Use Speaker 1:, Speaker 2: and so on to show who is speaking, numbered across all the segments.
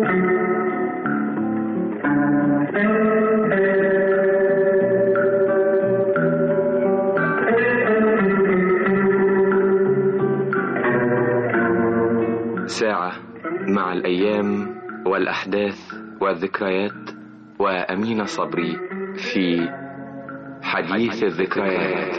Speaker 1: ساعة مع الأيام والأحداث والذكريات وأمين صبري في حديث الذكريات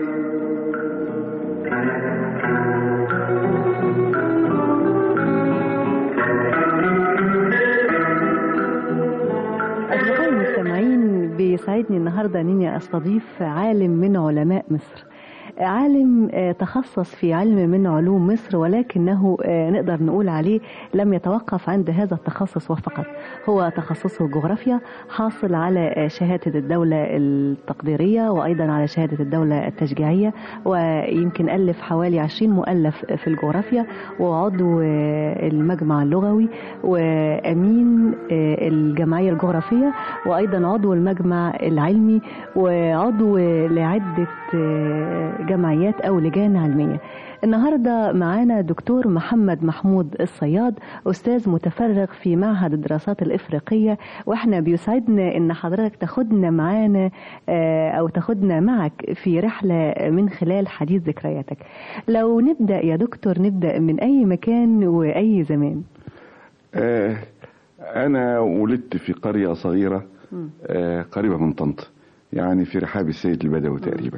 Speaker 2: أصدقائي المستمعين بيسعدني النهاردة أنني أستضيف عالم من علماء مصر عالم آه، تخصص في علم من علوم مصر ولكنه آه، نقدر نقول عليه لم يتوقف عند هذا التخصص وفقط هو تخصصه الجغرافيا حاصل على آه، شهادة الدولة التقديرية وأيضا على شهادة الدولة التشجيعية ويمكن ألف حوالي 20 مؤلف في الجغرافيا وعضو آه، المجمع اللغوي وأمين آه، الجمعية الجغرافية وأيضا عضو المجمع العلمي وعضو لعدة آه، جمعيات أو لجان علمية النهاردة معانا دكتور محمد محمود الصياد أستاذ متفرغ في معهد الدراسات الإفريقية وإحنا بيسعدنا إن حضرتك تاخدنا معانا آه، أو تاخدنا معك في رحلة من خلال حديث ذكرياتك لو نبدأ يا دكتور نبدأ من أي مكان وأي زمان
Speaker 3: آه أنا ولدت في قرية صغيرة آه قريبة من طنطا يعني في رحاب السيد البدوي تقريبا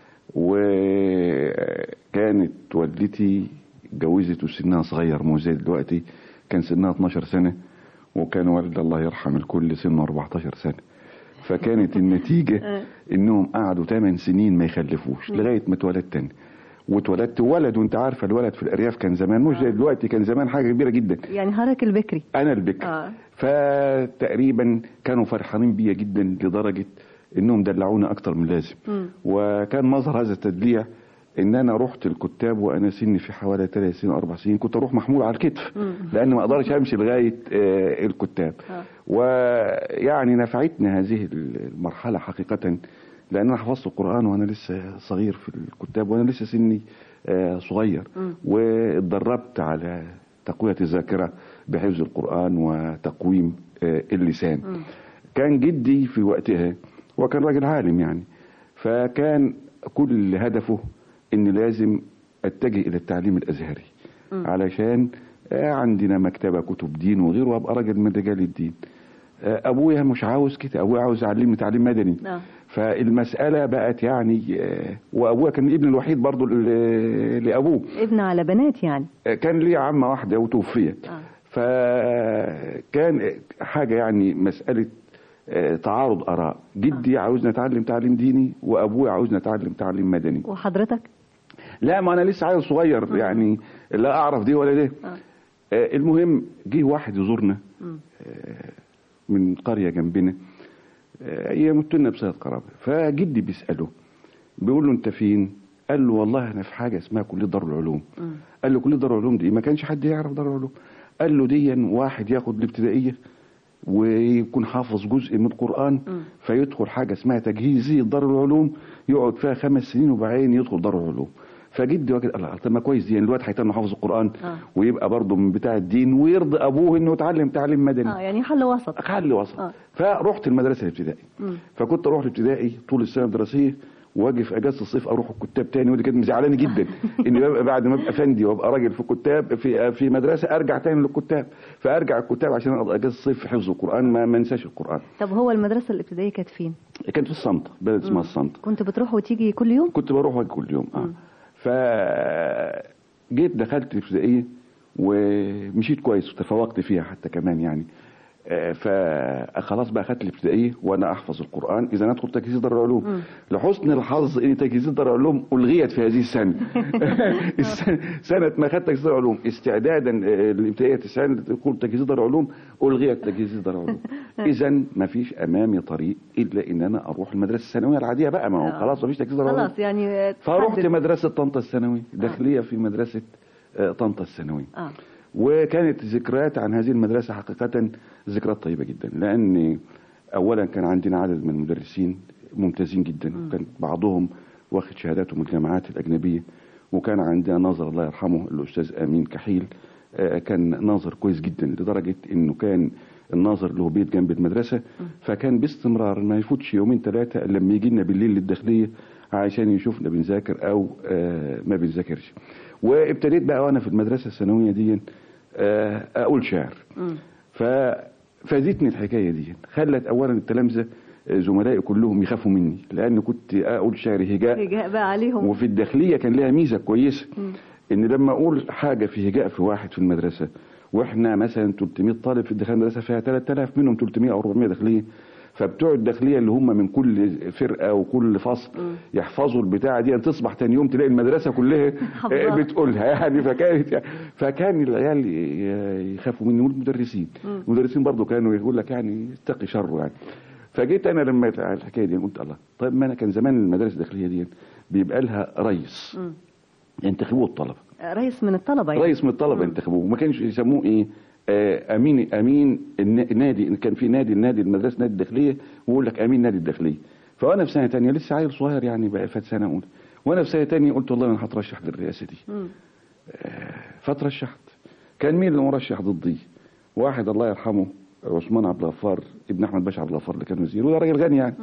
Speaker 3: وكانت والدتي جوزت وسنها صغير مو زي دلوقتي كان سنها 12 سنة وكان والد الله يرحم الكل سنه 14 سنة فكانت النتيجة انهم قعدوا 8 سنين ما يخلفوش لغاية ما اتولدت تاني واتولدت ولد وانت عارفه الولد في الارياف كان زمان مش زي دلوقتي كان زمان حاجه كبيره جدا
Speaker 2: يعني حضرتك البكري
Speaker 3: انا البكر
Speaker 2: آه.
Speaker 3: فتقريبا كانوا فرحانين بيا جدا لدرجه انهم دلعوني اكتر من لازم وكان مظهر هذا التدليع ان انا رحت الكتاب وانا سني في حوالي 3 سنين اربع سنين كنت اروح محمول على الكتف لان ما اقدرش امشي لغايه آه، الكتاب ويعني نفعتني هذه المرحله حقيقه لان انا حفظت القران وانا لسه صغير في الكتاب وانا لسه سني آه، صغير واتدربت على تقويه الذاكره بحفظ القران وتقويم آه، اللسان كان جدي في وقتها وكان راجل عالم يعني فكان كل هدفه ان لازم اتجه الى التعليم الازهري علشان آه، عندنا مكتبه كتب دين وغيره وابقى راجل من رجال الدين آه، ابويا مش عاوز كده ابويا عاوز يعلمني تعليم مدني
Speaker 2: آه.
Speaker 3: فالمساله بقت يعني آه، وابويا كان الابن الوحيد برضه ل- لابوه
Speaker 2: ابن على بنات يعني
Speaker 3: آه، كان لي عمه واحده وتوفيت
Speaker 2: آه.
Speaker 3: فكان حاجه يعني مساله آه، تعارض اراء جدي عاوزنا نتعلم تعليم ديني وابويا عاوزنا نتعلم تعليم مدني
Speaker 2: وحضرتك
Speaker 3: لا ما انا لسه عيل صغير يعني لا اعرف دي ولا دي
Speaker 2: آه.
Speaker 3: آه، المهم جه واحد يزورنا آه، من قريه جنبنا آه، هي متنا بصيد قرابه فجدي بيساله بيقول له انت فين قال له والله انا في حاجه اسمها كليه دار العلوم قال له كليه دار العلوم دي ما كانش حد يعرف دار العلوم قال له دي واحد ياخد الابتدائيه ويكون حافظ جزء من القران فيدخل حاجه اسمها تجهيزيه دار العلوم يقعد فيها خمس سنين وبعدين يدخل دار العلوم فجدي وكده قال له طب ما كويس دي يعني الواد هيتم حافظ القران
Speaker 2: آه.
Speaker 3: ويبقى برضه من بتاع الدين ويرضي ابوه انه يتعلم تعليم مدني
Speaker 2: اه يعني حل وسط
Speaker 3: حل وسط
Speaker 2: آه.
Speaker 3: فرحت المدرسه الابتدائي فكنت اروح الابتدائي طول السنه الدراسيه واجي في اجازه الصيف اروح الكتاب تاني ودي كانت مزعلاني جدا اني ببقى بعد ما ابقى فندي وابقى راجل في كتاب في في مدرسه ارجع تاني للكتاب فارجع الكتاب عشان اقضي اجازه الصيف في حفظ القران ما ما انساش القران
Speaker 2: طب هو المدرسة الابتدائية كانت فين؟
Speaker 3: كانت في الصمت بلد اسمها الصمت
Speaker 2: كنت بتروح وتيجي كل يوم؟
Speaker 3: كنت بروح واجي كل يوم اه فجيت دخلت الابتدائيه ومشيت كويس وتفوقت فيها حتى كمان يعني آه، فخلاص بقى خدت الابتدائيه وانا احفظ القران اذا ادخل تجهيز دار العلوم لحسن الحظ ان تجهيز دار العلوم الغيت في هذه السنه السنة- سنه ما خدت تجهيز دار العلوم استعدادا آه، للابتدائيه تسعين دخول تجهيز دار العلوم الغيت تجهيز دار العلوم اذا ما فيش امامي طريق الا ان انا اروح المدرسه الثانويه العاديه بقى ما هو
Speaker 2: آه.
Speaker 3: خلاص ما فيش تجهيز دار العلوم
Speaker 2: خلاص يعني
Speaker 3: فرحت
Speaker 2: تحدد.
Speaker 3: مدرسة طنطا الثانوي داخلية في مدرسة آه، طنطا الثانوي
Speaker 2: اه
Speaker 3: وكانت ذكريات عن هذه المدرسة حقيقة ذكريات طيبة جدا لأن أولا كان عندنا عدد من المدرسين ممتازين جدا كان بعضهم واخد شهاداته من الجامعات الأجنبية وكان عندنا ناظر الله يرحمه الأستاذ أمين كحيل آه، كان ناظر كويس جدا لدرجه انه كان الناظر له بيت جنب المدرسه فكان باستمرار ما يفوتش يومين ثلاثه إلا لما يجي لنا بالليل للداخليه عشان يشوفنا بنذاكر او آه، ما بنذاكرش وابتديت بقى وانا في المدرسه الثانويه دي آه، اقول شعر ففادتني الحكايه دي خلت اولا التلامذه آه، زملائي كلهم يخافوا مني لان كنت اقول شعر هجاء
Speaker 2: هجاء بقى عليهم
Speaker 3: وفي الداخليه كان لها ميزه كويسه ان لما اقول حاجه في هجاء في واحد في المدرسه واحنا مثلا 300 طالب في الداخليه المدرسه فيها 3000 منهم 300 او 400 داخليه فبتوع الداخليه اللي هم من كل فرقه وكل فصل يحفظوا البتاعه دي تصبح تاني يوم تلاقي المدرسه كلها
Speaker 2: حافظاها.
Speaker 3: بتقولها يعني فكانت فكان العيال ي- يخافوا مني والمدرسين المدرسين برضو كانوا يقول لك يعني اتقي شره يعني فجيت انا لما الحكايه دي قلت الله طيب ما انا كان زمان المدارس الداخليه دي بيبقى لها رئيس ينتخبوه الطلبه
Speaker 2: رئيس من الطلبه يعني.
Speaker 3: رئيس من الطلبه ينتخبوه ما كانش يسموه ايه آه امين امين النا- النادي كان في نادي النادي المدرسه نادي الداخليه ويقول لك امين نادي الداخليه فانا في سنه تانية لسه عيل صغير يعني بقى فات سنه اولى وانا في سنه تانية قلت والله انا هترشح للرئاسه دي
Speaker 2: مم.
Speaker 3: فترشحت كان مين اللي مرشح ضدي واحد الله يرحمه عثمان عبد الغفار ابن احمد باشا عبد الغفار اللي كان وزير وده راجل غني يعني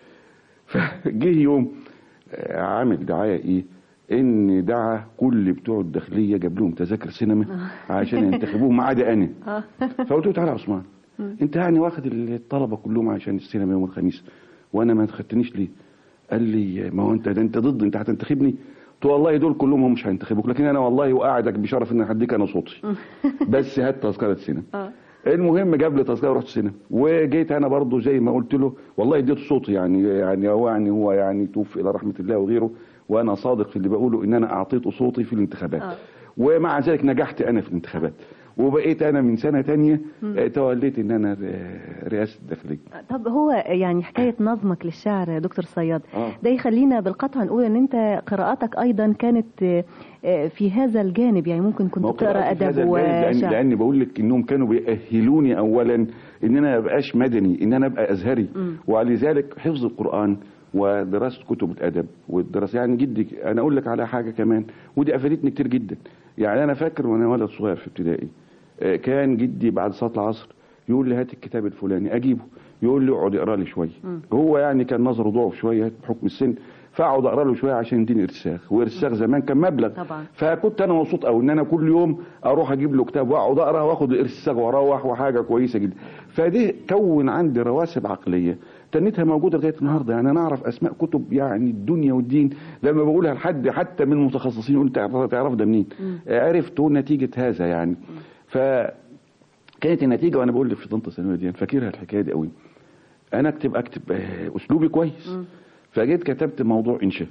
Speaker 3: فجه يوم آه، عامل دعايه ايه ان دعا كل بتوع الداخليه جاب لهم تذاكر سينما عشان ينتخبوه ما عدا انا
Speaker 2: آه.
Speaker 3: فقلت له تعالى يا عثمان انت يعني واخد الطلبه كلهم عشان السينما يوم الخميس وانا ما خدتنيش ليه؟ قال لي ما هو انت ده انت ضد انت هتنتخبني قلت له والله دول كلهم هم مش هينتخبوك لكن انا والله وقاعدك بشرف ان هديك انا صوتي بس هات تذكره سينما
Speaker 2: آه.
Speaker 3: المهم جاب لي تذكره ورحت السينما وجيت انا برضو زي ما قلت له والله اديت صوتي يعني يعني هو يعني هو يعني توفي الى رحمه الله وغيره وانا صادق في اللي بقوله ان انا اعطيته صوتي في الانتخابات
Speaker 2: آه.
Speaker 3: ومع ذلك نجحت انا في الانتخابات وبقيت انا من سنه تانية آه، توليت ان انا ر- رئاسه الداخليه
Speaker 2: طب هو يعني حكايه نظمك للشعر يا دكتور صياد
Speaker 3: آه.
Speaker 2: ده يخلينا بالقطع نقول ان انت قراءاتك ايضا كانت آه، آه، في هذا الجانب يعني ممكن كنت
Speaker 3: ما هو
Speaker 2: بتقرا
Speaker 3: قراءتي في
Speaker 2: ادب
Speaker 3: هذا الجانب لان
Speaker 2: وشعر
Speaker 3: لان بقول لك انهم كانوا بيأهلوني اولا ان انا ما ابقاش مدني ان انا ابقى ازهري ولذلك حفظ القران ودراسه كتب الادب والدراسه يعني جدي انا اقول لك على حاجه كمان ودي افادتني كتير جدا يعني انا فاكر وانا ولد صغير في ابتدائي آه، كان جدي بعد صلاه العصر يقول لي هات الكتاب الفلاني اجيبه يقول لي اقعد اقرا لي شويه هو يعني كان نظره ضعف شويه بحكم السن فاقعد اقرا له شويه عشان يديني ارساخ وارساخ زمان كان مبلغ
Speaker 2: طبعا.
Speaker 3: فكنت انا مبسوط قوي ان انا كل يوم اروح اجيب له كتاب واقعد اقرا واخد الارساخ واروح وحاجه كويسه جدا فدي كون عندي رواسب عقليه تنتها موجوده لغايه النهارده يعني انا اعرف اسماء كتب يعني الدنيا والدين لما بقولها لحد حتى من المتخصصين يقول تعرف تعرف ده منين عرفت نتيجه هذا يعني ف كانت النتيجه وانا بقول في طنطا الثانويه دي أنا فاكرها الحكايه دي قوي انا اكتب اكتب آه، اسلوبي كويس فجيت كتبت موضوع انشاء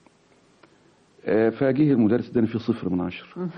Speaker 3: آه، فجه المدرس اداني فيه صفر من عشرة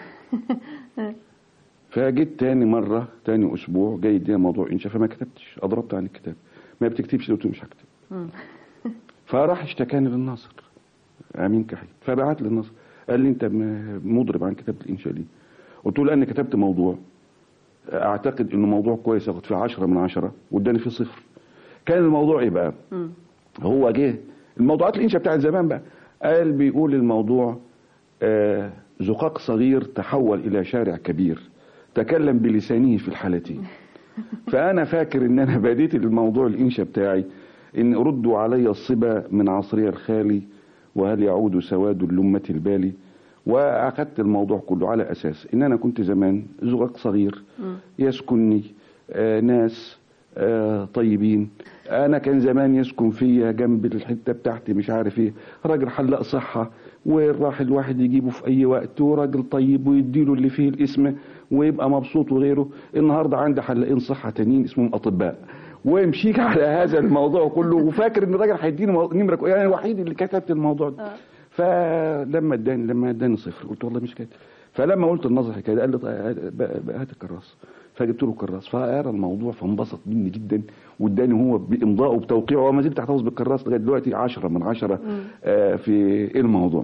Speaker 3: فجيت تاني مرة تاني أسبوع جاي يدينا موضوع إنشاء فما كتبتش أضربت عن الكتاب ما بتكتبش قلت له مش هكتب فراح اشتكاني للناصر أمين كحيل فبعت لي الناصر قال لي أنت م- مضرب عن كتابة الإنشاء ليه؟ قلت له لأن كتبت موضوع أعتقد إنه موضوع كويس أخد فيه عشرة من عشرة واداني فيه صفر كان الموضوع إيه بقى؟ هو جه الموضوعات الإنشاء بتاعت زمان بقى قال بيقول الموضوع آه، زقاق صغير تحول إلى شارع كبير تكلم بلسانه في الحالتين فأنا فاكر إن أنا بديت الموضوع الإنشاء بتاعي إن ردوا علي الصبا من عصري الخالي وهل يعود سواد اللمة البالي وأخذت الموضوع كله على أساس إن أنا كنت زمان زقاق صغير يسكنني آه، ناس آه، طيبين انا كان زمان يسكن فيا جنب الحته بتاعتي مش عارف ايه راجل حلاق صحه وراح الواحد يجيبه في اي وقت وراجل طيب ويديله اللي فيه الاسم ويبقى مبسوط وغيره النهارده عندي حلاقين صحه تانيين اسمهم اطباء ومشيك على هذا الموضوع كله وفاكر ان الراجل هيديني مو- نمره كو- يعني الوحيد اللي كتبت الموضوع ده فلما اداني لما اداني صفر قلت والله مش كاتب فلما قلت النظر حكايه قال لي طيب هات- بقى- بقى هات الكراس فجبت له الكراس فقرا الموضوع فانبسط مني جدا واداني هو بامضائه وبتوقيعه وما زلت احتفظ بالكراس لغايه دلوقتي 10 من 10 آه في الموضوع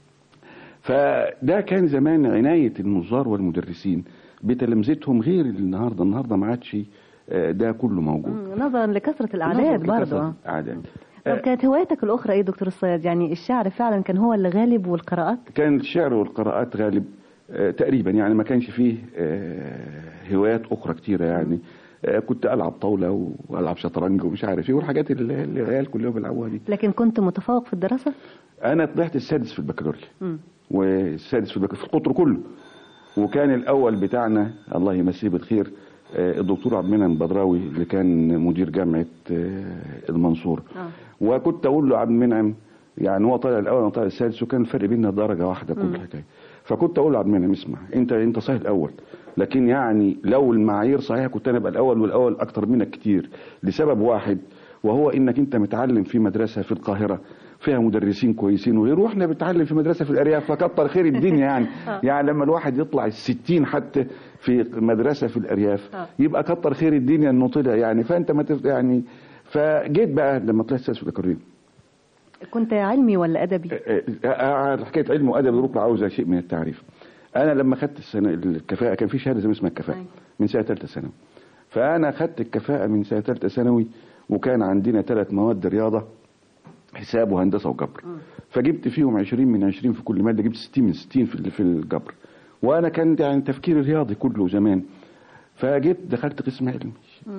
Speaker 3: فده كان زمان عنايه النظار والمدرسين بتلامذتهم غير النهارده النهارده ما عادش آه، ده كله موجود
Speaker 2: مم، نظرا لكثره الاعداد
Speaker 3: نظرا
Speaker 2: برضه
Speaker 3: لكثرة
Speaker 2: آه.
Speaker 3: الاعداد
Speaker 2: طب كانت هوايتك الاخرى ايه دكتور الصياد يعني الشعر فعلا كان هو اللي غالب والقراءات
Speaker 3: كان الشعر والقراءات غالب آه، تقريبا يعني ما كانش فيه آه، هوايات اخرى كتيره يعني آه، كنت العب طاوله والعب شطرنج ومش عارف ايه والحاجات اللي اللي العيال كلهم بيلعبوها دي
Speaker 2: لكن كنت متفوق في الدراسة
Speaker 3: انا طلعت السادس في البكالوريا
Speaker 2: مم.
Speaker 3: والسادس في البكالوريا في القطر كله وكان الاول بتاعنا الله يمسيه بالخير آه، الدكتور عبد المنعم بدراوي اللي كان مدير جامعه آه، المنصوره
Speaker 2: آه.
Speaker 3: وكنت اقول له عبد المنعم يعني هو طالع الاول وانا طالع السادس وكان الفرق بيننا درجه واحده كل الحكايه فكنت اقول له عبد المنعم اسمع انت انت صحيح الاول لكن يعني لو المعايير صحيحه كنت انا ابقى الاول والاول اكتر منك كتير لسبب واحد وهو انك انت متعلم في مدرسه في القاهره فيها مدرسين كويسين وغيره واحنا بنتعلم في مدرسه في الارياف فكتر خير الدنيا يعني يعني لما الواحد يطلع الستين حتى في مدرسه في الارياف
Speaker 2: آه.
Speaker 3: يبقى كتر خير الدنيا انه طلع يعني فانت ما تف... يعني فجيت بقى لما طلعت سادس في البكالوريا
Speaker 2: كنت علمي ولا أدبي
Speaker 3: آه، آه، آه، حكايه علم وادب ركن عاوزه شيء من التعريف انا لما خدت السنه الكفاءه كان في شهاده زي ما اسمها الكفاءه
Speaker 2: أيوة.
Speaker 3: من سنه ثالثه ثانوي فانا خدت الكفاءه من سنه ثالثه ثانوي وكان عندنا ثلاث مواد رياضه حساب وهندسه وجبر فجبت فيهم 20 من 20 في كل ماده جبت 60 من 60 في ال- في الجبر وانا كان يعني تفكيري رياضي كله زمان فجيت دخلت قسم علمي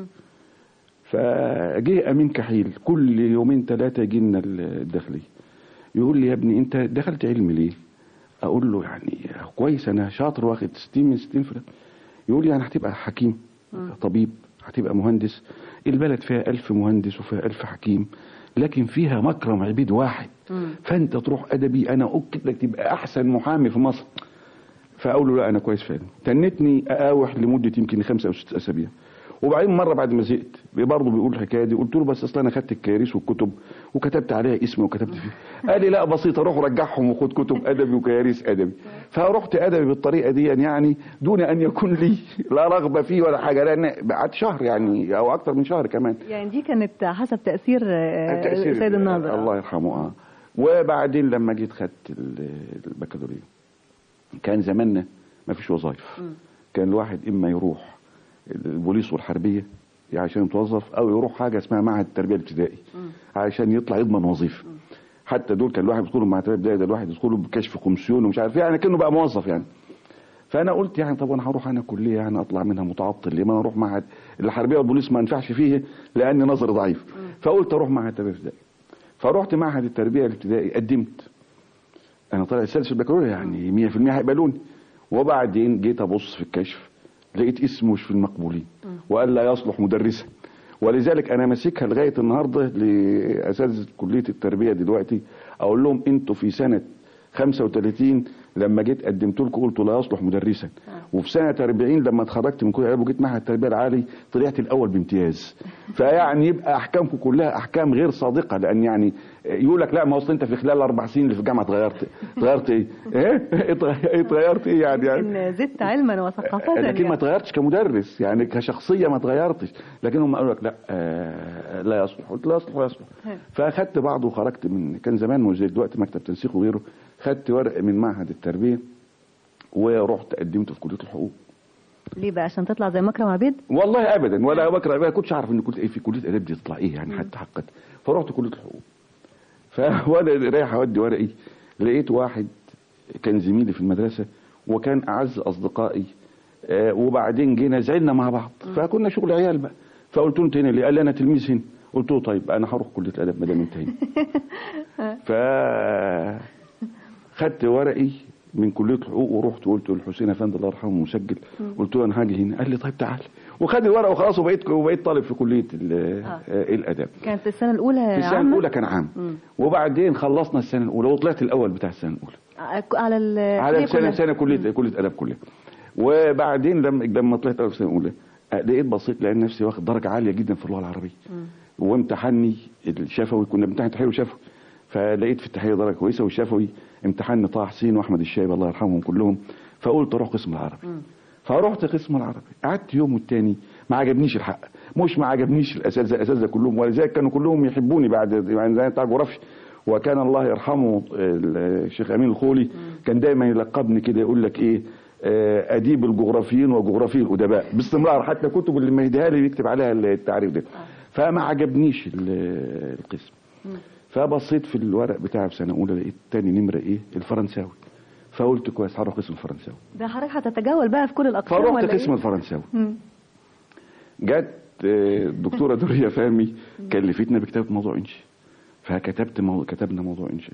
Speaker 3: فجه امين كحيل كل يومين ثلاثه يجي لنا الداخليه يقول لي يا ابني انت دخلت علم ليه؟ اقول له يعني كويس انا شاطر واخد 60 من 60 في يقول لي يعني هتبقى حكيم طبيب هتبقى مهندس البلد فيها ألف مهندس وفيها ألف حكيم لكن فيها مكرم عبيد واحد فانت تروح ادبي انا اؤكد لك تبقى احسن محامي في مصر فاقول له لا انا كويس فعلا تنتني اقاوح لمده يمكن خمسه او ست اسابيع وبعدين مره بعد ما زهقت برضه بيقول الحكايه دي قلت له بس اصل انا خدت الكياريس والكتب وكتبت عليها اسمي وكتبت فيه قال لي لا بسيطه روح رجعهم وخد كتب ادبي وكياريس ادبي فرحت ادبي بالطريقه دي يعني دون ان يكون لي لا رغبه فيه ولا حاجه لان قعدت شهر يعني او اكتر من شهر كمان
Speaker 2: يعني دي كانت حسب تأثير آه،
Speaker 3: تأثير
Speaker 2: سيد الناظر
Speaker 3: الله يرحمه اه وبعدين لما جيت خدت ال- البكالوريا كان زماننا ما فيش وظائف كان الواحد اما يروح البوليس والحربيه عشان يتوظف او يروح حاجه اسمها معهد التربيه الابتدائي عشان يطلع يضمن وظيفه حتى دول كان الواحد يدخلوا معهد التربيه الابتدائي ده الواحد يدخلوا بكشف كومسيون ومش عارف إيه، يعني كانه بقى موظف يعني فانا قلت يعني طب انا هروح انا كليه يعني اطلع منها متعطل ليه ما أنا اروح معهد الحربيه والبوليس ما انفعش فيه لان نظري ضعيف فقلت اروح معهد التربيه الابتدائي فرحت معهد التربيه الابتدائي قدمت انا طالع السادس في البكالوريا يعني 100% هيقبلوني وبعدين جيت ابص في الكشف لقيت اسمه مش في المقبولين وقال لا يصلح مدرسا ولذلك انا ماسكها لغايه النهارده لاساتذه كليه التربيه دلوقتي اقول لهم انتوا في سنه 35 لما جيت قدمت لكم قلت لا يصلح مدرسا وفي سنه 40 لما اتخرجت من كليه العلوم وجيت معهد التربيه العالي طلعت الاول بامتياز فيعني يبقى احكامكم كلها احكام غير صادقه لان يعني يقول لك لا ما اصل انت في خلال الاربع سنين اللي في الجامعه اتغيرت اتغيرت ايه؟ ايه؟ اتغيرت ايه يعني, يعني
Speaker 2: إن زدت علما وثقافة
Speaker 3: لكن ما
Speaker 2: يعني.
Speaker 3: اتغيرتش كمدرس يعني كشخصيه ما اتغيرتش لكن هم قالوا لك لا آه لا يصلح قلت لا يصلح ويصلح فاخدت بعضه وخرجت من كان زمان مش زي دلوقتي مكتب تنسيق وغيره خدت ورق من معهد التربيه ورحت قدمت في كليه الحقوق
Speaker 2: ليه بقى عشان تطلع زي مكرم عبيد
Speaker 3: والله ابدا ولا بكره ما كنتش اعرف ان كنت ايه في كليه اداب دي تطلع ايه يعني حتى حقت فرحت كليه الحقوق فوانا رايح اودي ورقي لقيت واحد كان زميلي في المدرسه وكان اعز اصدقائي آه وبعدين جينا زعلنا مع بعض فكنا شغل عيال بقى فقلت له انت هنا ليه؟ قال لي انا تلميذ هنا قلت له طيب انا هروح كليه الادب ما دام انت هنا ف خدت ورقي من كليه الحقوق ورحت قلت للحسين افندي الله يرحمه مسجل قلت له انا هاجي هنا قال لي طيب تعال وخد الورقه وخلاص وبقيت وبقيت طالب في كليه ال-
Speaker 2: آه.
Speaker 3: آه، الاداب
Speaker 2: كانت السنة الأولى
Speaker 3: في السنه
Speaker 2: عامة؟
Speaker 3: الاولى كان عام وبعدين خلصنا السنه الاولى وطلعت الاول بتاع السنه الاولى
Speaker 2: على ال
Speaker 3: على سنه
Speaker 2: كلها.
Speaker 3: سنه كليه كليه اداب كلها وبعدين لما لما طلعت اول في السنه الاولى آه، لقيت بصيت لقيت نفسي واخد درجه عاليه جدا في اللغه العربيه وامتحاني الشفوي كنا بنمتحن تحرير وشفوي فلقيت في التحرير درجه كويسه والشفوي امتحان طه حسين واحمد الشايب الله يرحمهم كلهم فقلت اروح قسم العربي فرحت قسم العربي قعدت يوم والتاني ما عجبنيش الحق مش ما عجبنيش الاساتذه الاساتذه كلهم ولذلك كانوا كلهم يحبوني بعد يعني زي بتاع جغرافيا وكان الله يرحمه الشيخ امين الخولي كان دايما يلقبني كده يقول لك ايه آه، اديب الجغرافيين وجغرافي الادباء باستمرار حتى الكتب اللي مهديها لي يكتب عليها التعريف ده فما عجبنيش ال- القسم فبصيت في الورق بتاعي في سنه اولى لقيت تاني نمره ايه الفرنساوي فقلت كويس هروح قسم الفرنساوي
Speaker 2: ده حضرتك هتتجول بقى في كل الاقسام
Speaker 3: فرحت
Speaker 2: ولا
Speaker 3: قسم
Speaker 2: إيه؟
Speaker 3: الفرنساوي
Speaker 2: مم.
Speaker 3: جت آه، الدكتوره دوريا فهمي كلفتنا بكتابه موضوع انشاء فكتبت مو... كتبنا موضوع انشاء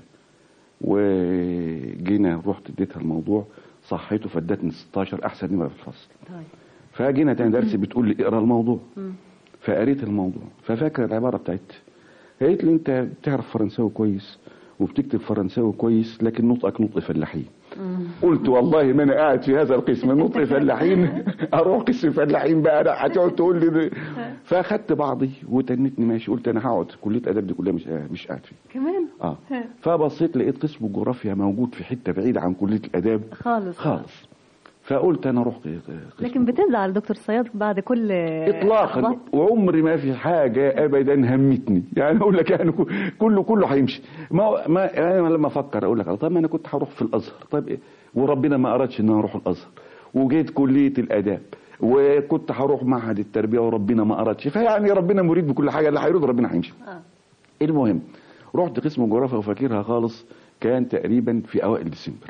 Speaker 3: وجينا رحت اديتها الموضوع صحيته فادتني 16 احسن نمره في الفصل
Speaker 2: طيب
Speaker 3: فجينا تاني درس بتقول لي اقرا الموضوع فقريت الموضوع ففاكر العباره بتاعتها قالت لي انت بتعرف فرنساوي كويس وبتكتب فرنساوي كويس لكن نطقك نطق فلاحين قلت والله ما انا قاعد في هذا القسم نطق فلاحين اروح قسم فلاحين بقى لا هتقعد تقول لي ده. فاخدت بعضي وتنتني ماشي قلت انا هقعد كليه اداب دي كلها مش مش قاعد فيها
Speaker 2: كمان
Speaker 3: اه فبصيت لقيت قسم الجغرافيا موجود في حته بعيده عن كليه الاداب
Speaker 2: خالص
Speaker 3: خالص فقلت انا اروح قسم
Speaker 2: لكن بتزعل دكتور صياد بعد كل
Speaker 3: اطلاقا
Speaker 2: إحباط؟
Speaker 3: وعمري ما في حاجه ابدا همتني يعني اقول لك يعني كله كله هيمشي ما ما انا لما افكر اقول لك طب ما انا كنت هروح في الازهر طيب إيه؟ وربنا ما ارادش ان انا اروح الازهر وجيت كليه الاداب وكنت هروح معهد التربيه وربنا ما ارادش فيعني ربنا مريد بكل حاجه اللي هيريد ربنا هيمشي
Speaker 2: آه.
Speaker 3: المهم رحت قسم الجغرافيا وفاكرها خالص كان تقريبا في اوائل ديسمبر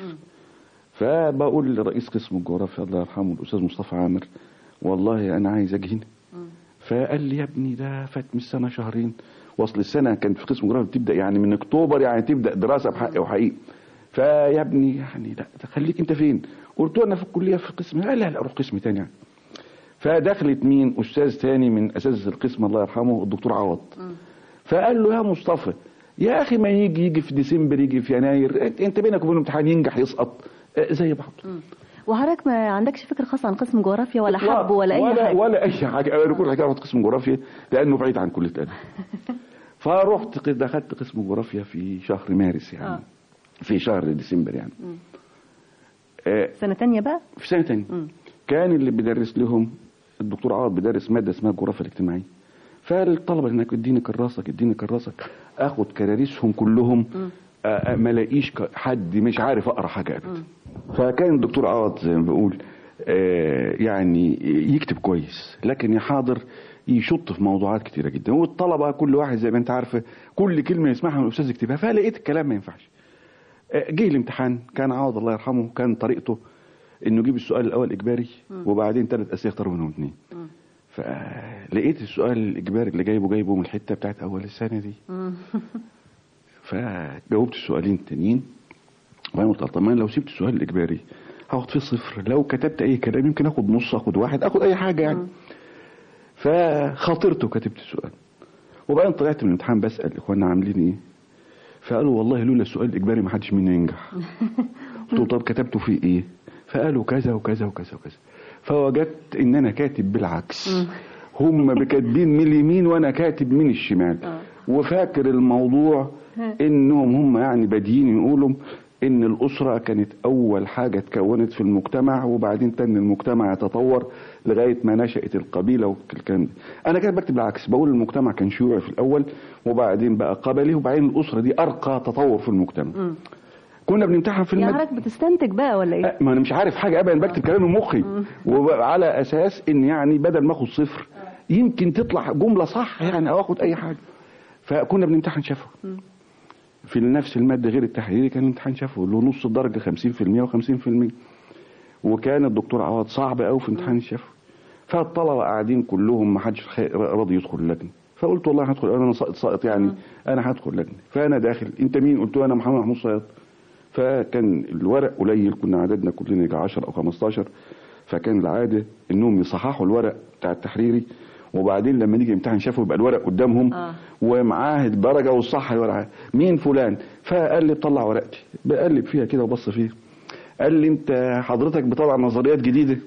Speaker 3: فبقول لرئيس قسم الجغرافيا الله يرحمه الاستاذ مصطفى عامر والله انا عايز اجي هنا فقال لي يا ابني ده فات من السنه شهرين وصل السنه كانت في قسم الجغرافيا بتبدا يعني من اكتوبر يعني تبدا دراسه بحق وحقيقي فيا ابني يعني لا ده خليك انت فين قلت له انا في الكليه في قسم قال لا لا اروح قسم تاني يعني فدخلت مين استاذ تاني من اساتذه القسم الله يرحمه الدكتور عوض فقال له يا مصطفى يا اخي ما يجي يجي في ديسمبر يجي في يناير انت- انت بينك وبين الامتحان ينجح يسقط اه، زي بعض
Speaker 2: وحضرتك ما عندكش فكره خاصه عن قسم جغرافيا ولا
Speaker 3: لا،
Speaker 2: حب ولا اي
Speaker 3: ولا
Speaker 2: حاجه
Speaker 3: ولا اي حاجه انا كل حاجه رحت قسم جغرافيا لانه بعيد عن كليه الادب فرحت ق- دخلت قسم جغرافيا في شهر مارس يعني
Speaker 2: آه.
Speaker 3: في شهر ديسمبر يعني آه،
Speaker 2: سنه تانية بقى
Speaker 3: في سنه تانية كان اللي بيدرس لهم الدكتور عوض بيدرس ماده اسمها الجغرافيا الاجتماعيه فالطلبه هناك اديني كراسك اديني كراسك اخد كراريسهم كلهم آه، آه، ما الاقيش ك- حد مش عارف اقرا حاجه ابدا فكان الدكتور عوض زي ما بقول آه، يعني يكتب كويس لكن يحاضر يشط في موضوعات كتيره جدا والطلبه كل واحد زي ما انت عارفه كل كلمه يسمعها من الاستاذ يكتبها فلقيت الكلام ما ينفعش آه، جه الامتحان كان عوض الله يرحمه كان طريقته انه يجيب السؤال الاول اجباري وبعدين ثلاث اسئله يختاروا منهم اثنين فلقيت السؤال الاجباري اللي جايبه جايبه من الحته بتاعت اول السنه دي فجاوبت السؤالين التانيين وانا قلت طب ما أنا لو سبت السؤال الاجباري هاخد فيه صفر لو كتبت اي كلام يمكن اخد نص اخد واحد اخد اي حاجه يعني فخاطرت وكتبت السؤال وبعدين طلعت من الامتحان بسال اخواننا عاملين ايه فقالوا والله لولا السؤال الاجباري ما حدش منا ينجح قلت له طب كتبتوا فيه ايه فقالوا كذا وكذا وكذا وكذا فوجدت ان انا كاتب بالعكس هم كاتبين من اليمين وانا كاتب من الشمال وفاكر الموضوع انهم هم يعني بادئين يقولوا ان الاسره كانت اول حاجه اتكونت في المجتمع وبعدين تاني المجتمع يتطور لغايه ما نشات القبيله والكلام ده انا كده بكتب العكس بقول المجتمع كان شيوعي في الاول وبعدين بقى قبلي وبعدين الاسره دي ارقى تطور في المجتمع كنا بنمتحن في
Speaker 2: يعني
Speaker 3: الماده
Speaker 2: حضرتك بتستنتج بقى ولا ايه؟
Speaker 3: أه، ما انا مش عارف حاجه ابدا بكتب كلام من مخي وعلى اساس ان يعني بدل ما اخد صفر يمكن تطلع جمله صح يعني او اخد اي حاجه فكنا بنمتحن شفوي في نفس الماده غير التحريري كان امتحان شفوي له نص الدرجه 50% و50% وكان الدكتور عوض صعب قوي في امتحان الشفوي فالطلبه قاعدين كلهم ما حدش خ- راضي يدخل اللجنه فقلت والله هدخل انا ساقط ساقط يعني انا هدخل لجنه فانا داخل انت مين قلت له انا محمد محمود صياد فكان الورق قليل كنا عددنا كلنا يجي 10 او 15 فكان العاده انهم يصححوا الورق بتاع التحريري وبعدين لما نيجي امتحان شافوا يبقى الورق قدامهم
Speaker 2: آه.
Speaker 3: ومعاه الدرجه والصح الورقه مين فلان فقال لي طلع ورقتي بقلب فيها كده وبص فيها قال لي انت حضرتك بتطلع نظريات جديده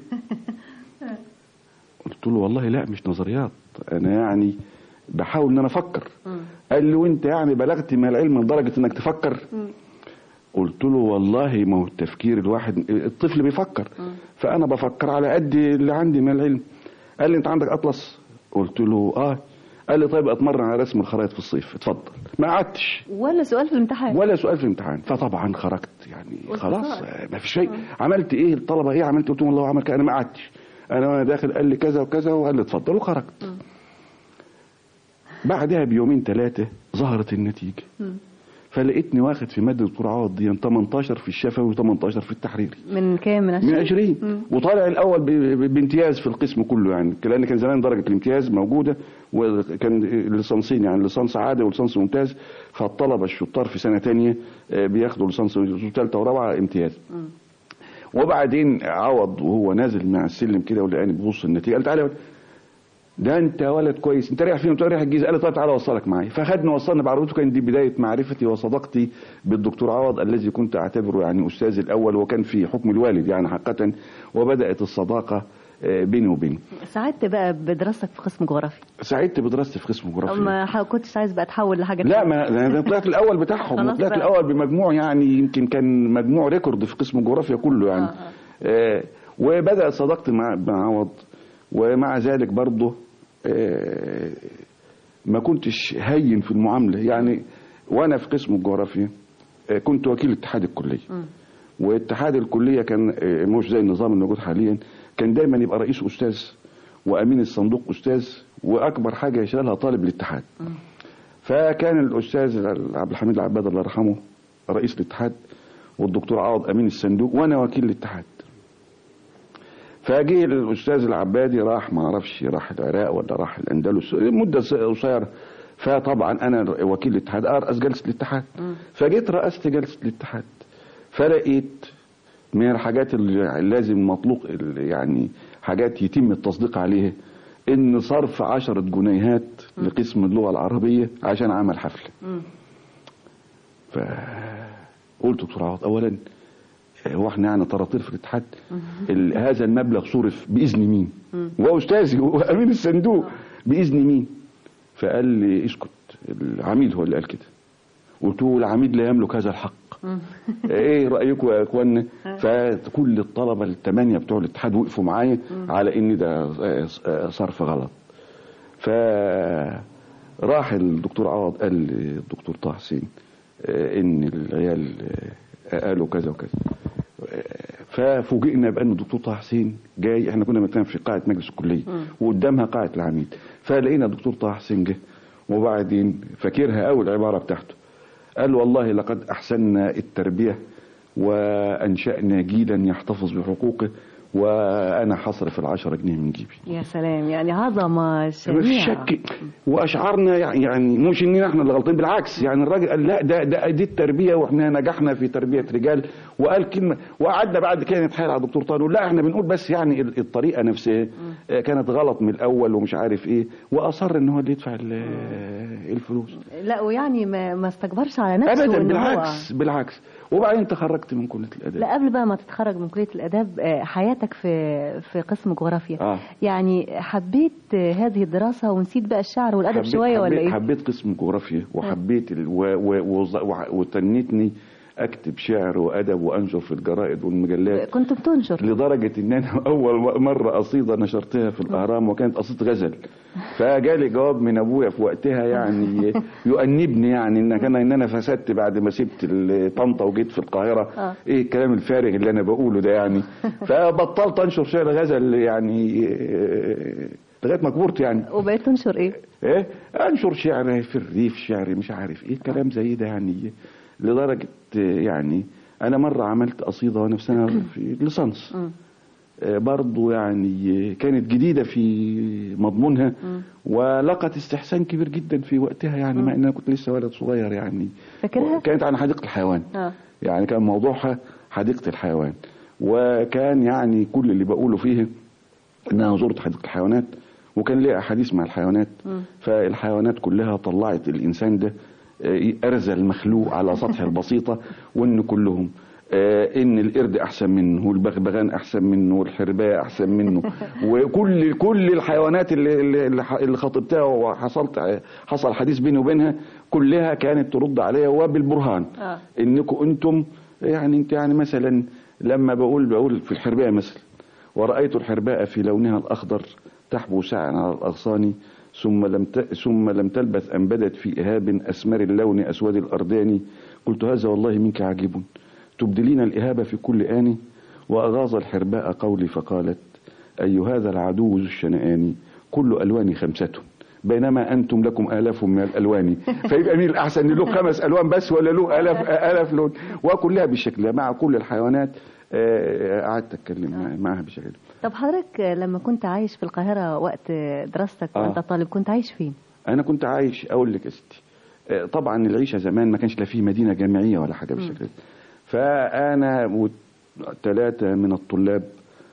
Speaker 3: قلت له والله لا مش نظريات انا يعني بحاول ان انا افكر قال لي وانت يعني بلغت من العلم لدرجه انك تفكر قلت له والله ما هو التفكير الواحد الطفل بيفكر فانا بفكر على قد اللي عندي من العلم قال لي انت عندك اطلس قلت له اه قال لي طيب اتمرن على رسم الخرائط في الصيف اتفضل ما قعدتش
Speaker 2: ولا سؤال في الامتحان
Speaker 3: ولا سؤال في الامتحان فطبعا خرجت يعني
Speaker 2: قلت
Speaker 3: خلاص
Speaker 2: خلاص.
Speaker 3: آه، ما فيش شيء عملت ايه الطلبه ايه عملت قلت لهم والله عمل كده انا ما قعدتش انا وانا داخل قال لي كذا وكذا وقال لي اتفضل وخرجت بعدها بيومين ثلاثه ظهرت النتيجه فلقيتني واخد في ماده دكتور عوض دي 18 في الشفوي و18 في التحريري
Speaker 2: من كام من
Speaker 3: من
Speaker 2: 20
Speaker 3: 20 وطالع الاول ب- ب- بامتياز في القسم كله يعني لان كان زمان درجه الامتياز موجوده وكان ليسانسين يعني ليسانس عادي وليسانس ممتاز فالطلبه الشطار في سنه تانية آه، بياخدوا ليسانس ثالثه ورابعه امتياز وبعدين عوض وهو نازل مع السلم كده ولقاني ببص النتيجه قال تعالى ده انت ولد كويس انت رايح فين قلت له رايح الجيزه قال لي طيب تعالى اوصلك معايا فخدني وصلني بعربيته كانت دي بدايه معرفتي وصداقتي بالدكتور عوض الذي كنت اعتبره يعني استاذي الاول وكان في حكم الوالد يعني حقيقه وبدات الصداقه آه، بيني وبينه
Speaker 2: سعدت بقى بدراستك في قسم جغرافيا
Speaker 3: سعدت بدراستي في قسم جغرافيا
Speaker 2: ما ح- كنتش عايز بقى تحول لحاجه
Speaker 3: لا
Speaker 2: تانية.
Speaker 3: ما انا طلعت الاول بتاعهم
Speaker 2: خلاص
Speaker 3: طلعت
Speaker 2: بقى.
Speaker 3: الاول بمجموع يعني يمكن كان مجموع ريكورد في قسم الجغرافيا كله يعني
Speaker 2: آه، آه.
Speaker 3: آه وبدات صداقتي مع مع عوض ومع ذلك برضه آه ما كنتش هين في المعامله يعني وانا في قسم الجغرافيا آه كنت وكيل اتحاد الكليه واتحاد الكليه كان آه، مش زي النظام الموجود حاليا كان دايما يبقى رئيس استاذ وامين الصندوق استاذ واكبر حاجه يشيلها طالب الاتحاد فكان الاستاذ عبد الحميد العباد الله يرحمه رئيس الاتحاد والدكتور عوض امين الصندوق وانا وكيل الاتحاد فجه الاستاذ العبادي راح ما اعرفش راح العراق ولا راح الاندلس مده قصيره فطبعا انا وكيل الاتحاد ارأس جلسه الاتحاد فجيت رأست جلسه الاتحاد فلقيت من الحاجات اللي لازم مطلوق يعني حاجات يتم التصديق عليها ان صرف عشرة جنيهات لقسم اللغه العربيه عشان عمل حفله فقلت دكتور عوض اولا هو احنا يعني طراطير في الاتحاد ال- هذا المبلغ صرف باذن مين واستاذي وامين الصندوق باذن مين فقال لي اسكت العميد هو اللي قال كده قلت له العميد لا يملك هذا الحق ايه رايكم يا اخوانا فكل الطلبه الثمانيه بتوع الاتحاد وقفوا معايا على ان ده آه، آه، صرف غلط فراح الدكتور عوض قال للدكتور طه حسين آه، ان العيال آه، قالوا كذا وكذا آه، ففوجئنا بان الدكتور طه حسين جاي احنا كنا مكان في قاعه مجلس الكليه وقدامها قاعه العميد فلقينا الدكتور طه حسين جه وبعدين فاكرها قوي العباره بتاعته قال والله لقد احسنا التربيه وانشانا جيلا يحتفظ بحقوقه وانا هصرف العشرة جنيه من جيبي
Speaker 2: يا سلام يعني عظمه
Speaker 3: مفيش
Speaker 2: شنيعه
Speaker 3: شك واشعرنا يعني مش اننا احنا اللي غلطين بالعكس يعني الراجل قال لا ده ده دي التربيه واحنا نجحنا في تربيه رجال وقال كلمه وقعدنا بعد كده نتحايل على الدكتور طارق لا احنا بنقول بس يعني ال- الطريقه نفسها آه، كانت غلط من الاول ومش عارف ايه واصر ان هو اللي يدفع ال- الفلوس
Speaker 2: لا ويعني ما, ما استكبرش على نفسه
Speaker 3: ابدا
Speaker 2: إن هو-
Speaker 3: بالعكس بالعكس وبعدين تخرجت من كليه الاداب
Speaker 2: لا قبل بقى ما تتخرج من كليه الاداب آه، حياتك في في قسم جغرافيا
Speaker 3: آه.
Speaker 2: يعني حبيت آه، هذه الدراسه ونسيت بقى الشعر والادب
Speaker 3: حبيت
Speaker 2: شويه ولا
Speaker 3: حبيت
Speaker 2: ايه
Speaker 3: حبيت قسم جغرافيا وحبيت ال... و... و... وز- وع- وتنتني اكتب شعر وادب وانشر في الجرائد والمجلات
Speaker 2: كنت بتنشر
Speaker 3: لدرجة ان انا اول مرة قصيدة نشرتها في الاهرام وكانت قصيدة غزل فجالي جواب من ابويا في وقتها يعني يؤنبني يعني ان كان ان انا فسدت بعد ما سبت ال- طنطا وجيت في القاهرة
Speaker 2: آه.
Speaker 3: ايه الكلام الفارغ اللي انا بقوله ده يعني فبطلت انشر شعر غزل يعني آه، لغاية ما كبرت يعني
Speaker 2: وبقيت تنشر ايه
Speaker 3: ايه انشر شعر في الريف شعر مش عارف ايه كلام زي ده يعني لدرجة يعني انا مرة عملت قصيدة وانا في سنة في ليسانس آه، برضو يعني كانت جديدة في مضمونها ولقت استحسان كبير جدا في وقتها يعني مع ان انا كنت لسه ولد صغير يعني
Speaker 2: فاكرها؟
Speaker 3: كانت عن حديقة الحيوان
Speaker 2: اه
Speaker 3: يعني كان موضوعها حديقة الحيوان وكان يعني كل اللي بقوله فيه ان انا زرت حديقة الحيوانات وكان لي احاديث مع الحيوانات فالحيوانات كلها طلعت الانسان ده آه، ارذل مخلوق على سطح البسيطة وان كلهم آه، ان القرد احسن منه والبغبغان احسن منه والحرباية احسن منه وكل كل الحيوانات اللي اللي اللي خاطبتها وحصلت حصل حديث بيني وبينها كلها كانت ترد عليا وبالبرهان
Speaker 2: آه.
Speaker 3: انكم انتم يعني انت يعني مثلا لما بقول بقول في الحرباء مثلا ورأيت الحرباء في لونها الأخضر تحبو ساعا على الأغصان ثم لم ت... ثم لم تلبث أن بدت في إهاب أسمر اللون أسود الأردان قلت هذا والله منك عجيب تبدلين الإهاب في كل آن وأغاظ الحرباء قولي فقالت أي هذا العدو ذو الشنآن كل ألوان خمسة بينما انتم لكم الاف من الالوان فيبقى مين الاحسن له خمس الوان بس ولا له الاف الاف لون وكلها بالشكل ده مع كل الحيوانات آه، قعدت اتكلم مع- معاها بالشكل ده
Speaker 2: طب حضرتك لما كنت عايش في القاهرة وقت دراستك
Speaker 3: آه.
Speaker 2: وانت طالب كنت عايش فين؟
Speaker 3: انا كنت عايش اقول لك يا ستي آه، طبعا العيشه زمان ما كانش لا فيه مدينه جامعيه ولا حاجه بالشكل ده فانا وثلاثه من الطلاب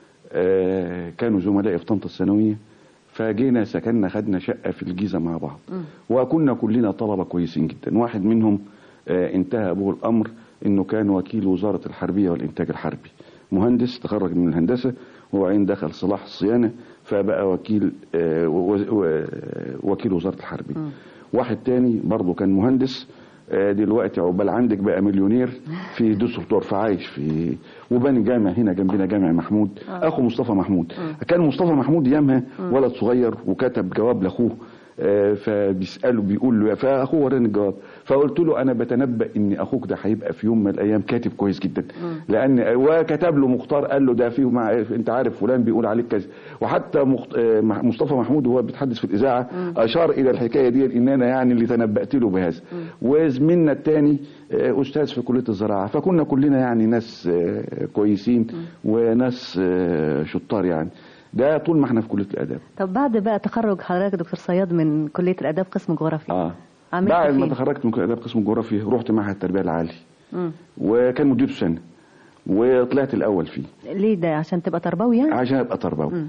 Speaker 3: آه، كانوا زملائي في طنطا الثانويه فجينا سكننا خدنا شقه في الجيزه مع بعض وكنا كلنا طلبه كويسين جدا واحد منهم آه، انتهى ابوه الامر انه كان وكيل وزاره الحربيه والانتاج الحربي مهندس تخرج من الهندسه وبعدين دخل صلاح الصيانه فبقى وكيل آه، و- و- وكيل وزاره الحربيه واحد تاني برضه كان مهندس آه، دلوقتي عقبال عندك بقى مليونير في دوسلدورف عايش في وبني جامع هنا جنبنا جامع محمود اخو مصطفى محمود كان مصطفى محمود ايامها ولد صغير وكتب جواب لاخوه آه، فبيساله بيقول له فاخوه وراني الجواب فقلت له انا بتنبأ ان اخوك ده هيبقى في يوم من الايام كاتب كويس جدا لان وكتب له مختار قال له ده فيه مع انت عارف فلان بيقول عليك كذا وحتى مخت... آه، مح- مصطفى محمود وهو بيتحدث في الاذاعه اشار الى الحكايه دي ان انا يعني اللي تنبأت له بهذا وزميلنا الثاني استاذ في كليه الزراعه فكنا كلنا يعني ناس آه، كويسين وناس آه، شطار يعني ده طول ما احنا في كليه الاداب
Speaker 2: طب بعد بقى تخرج حضرتك دكتور صياد من كلية الآداب قسم جغرافيا
Speaker 3: اه
Speaker 2: عملت
Speaker 3: بعد ما
Speaker 2: فين؟
Speaker 3: تخرجت من كليه الاداب قسم الجغرافيا رحت معهد التربيه العالي
Speaker 2: مم.
Speaker 3: وكان مدته سنه وطلعت الاول فيه
Speaker 2: ليه ده عشان تبقى تربوي يعني؟
Speaker 3: عشان ابقى تربوي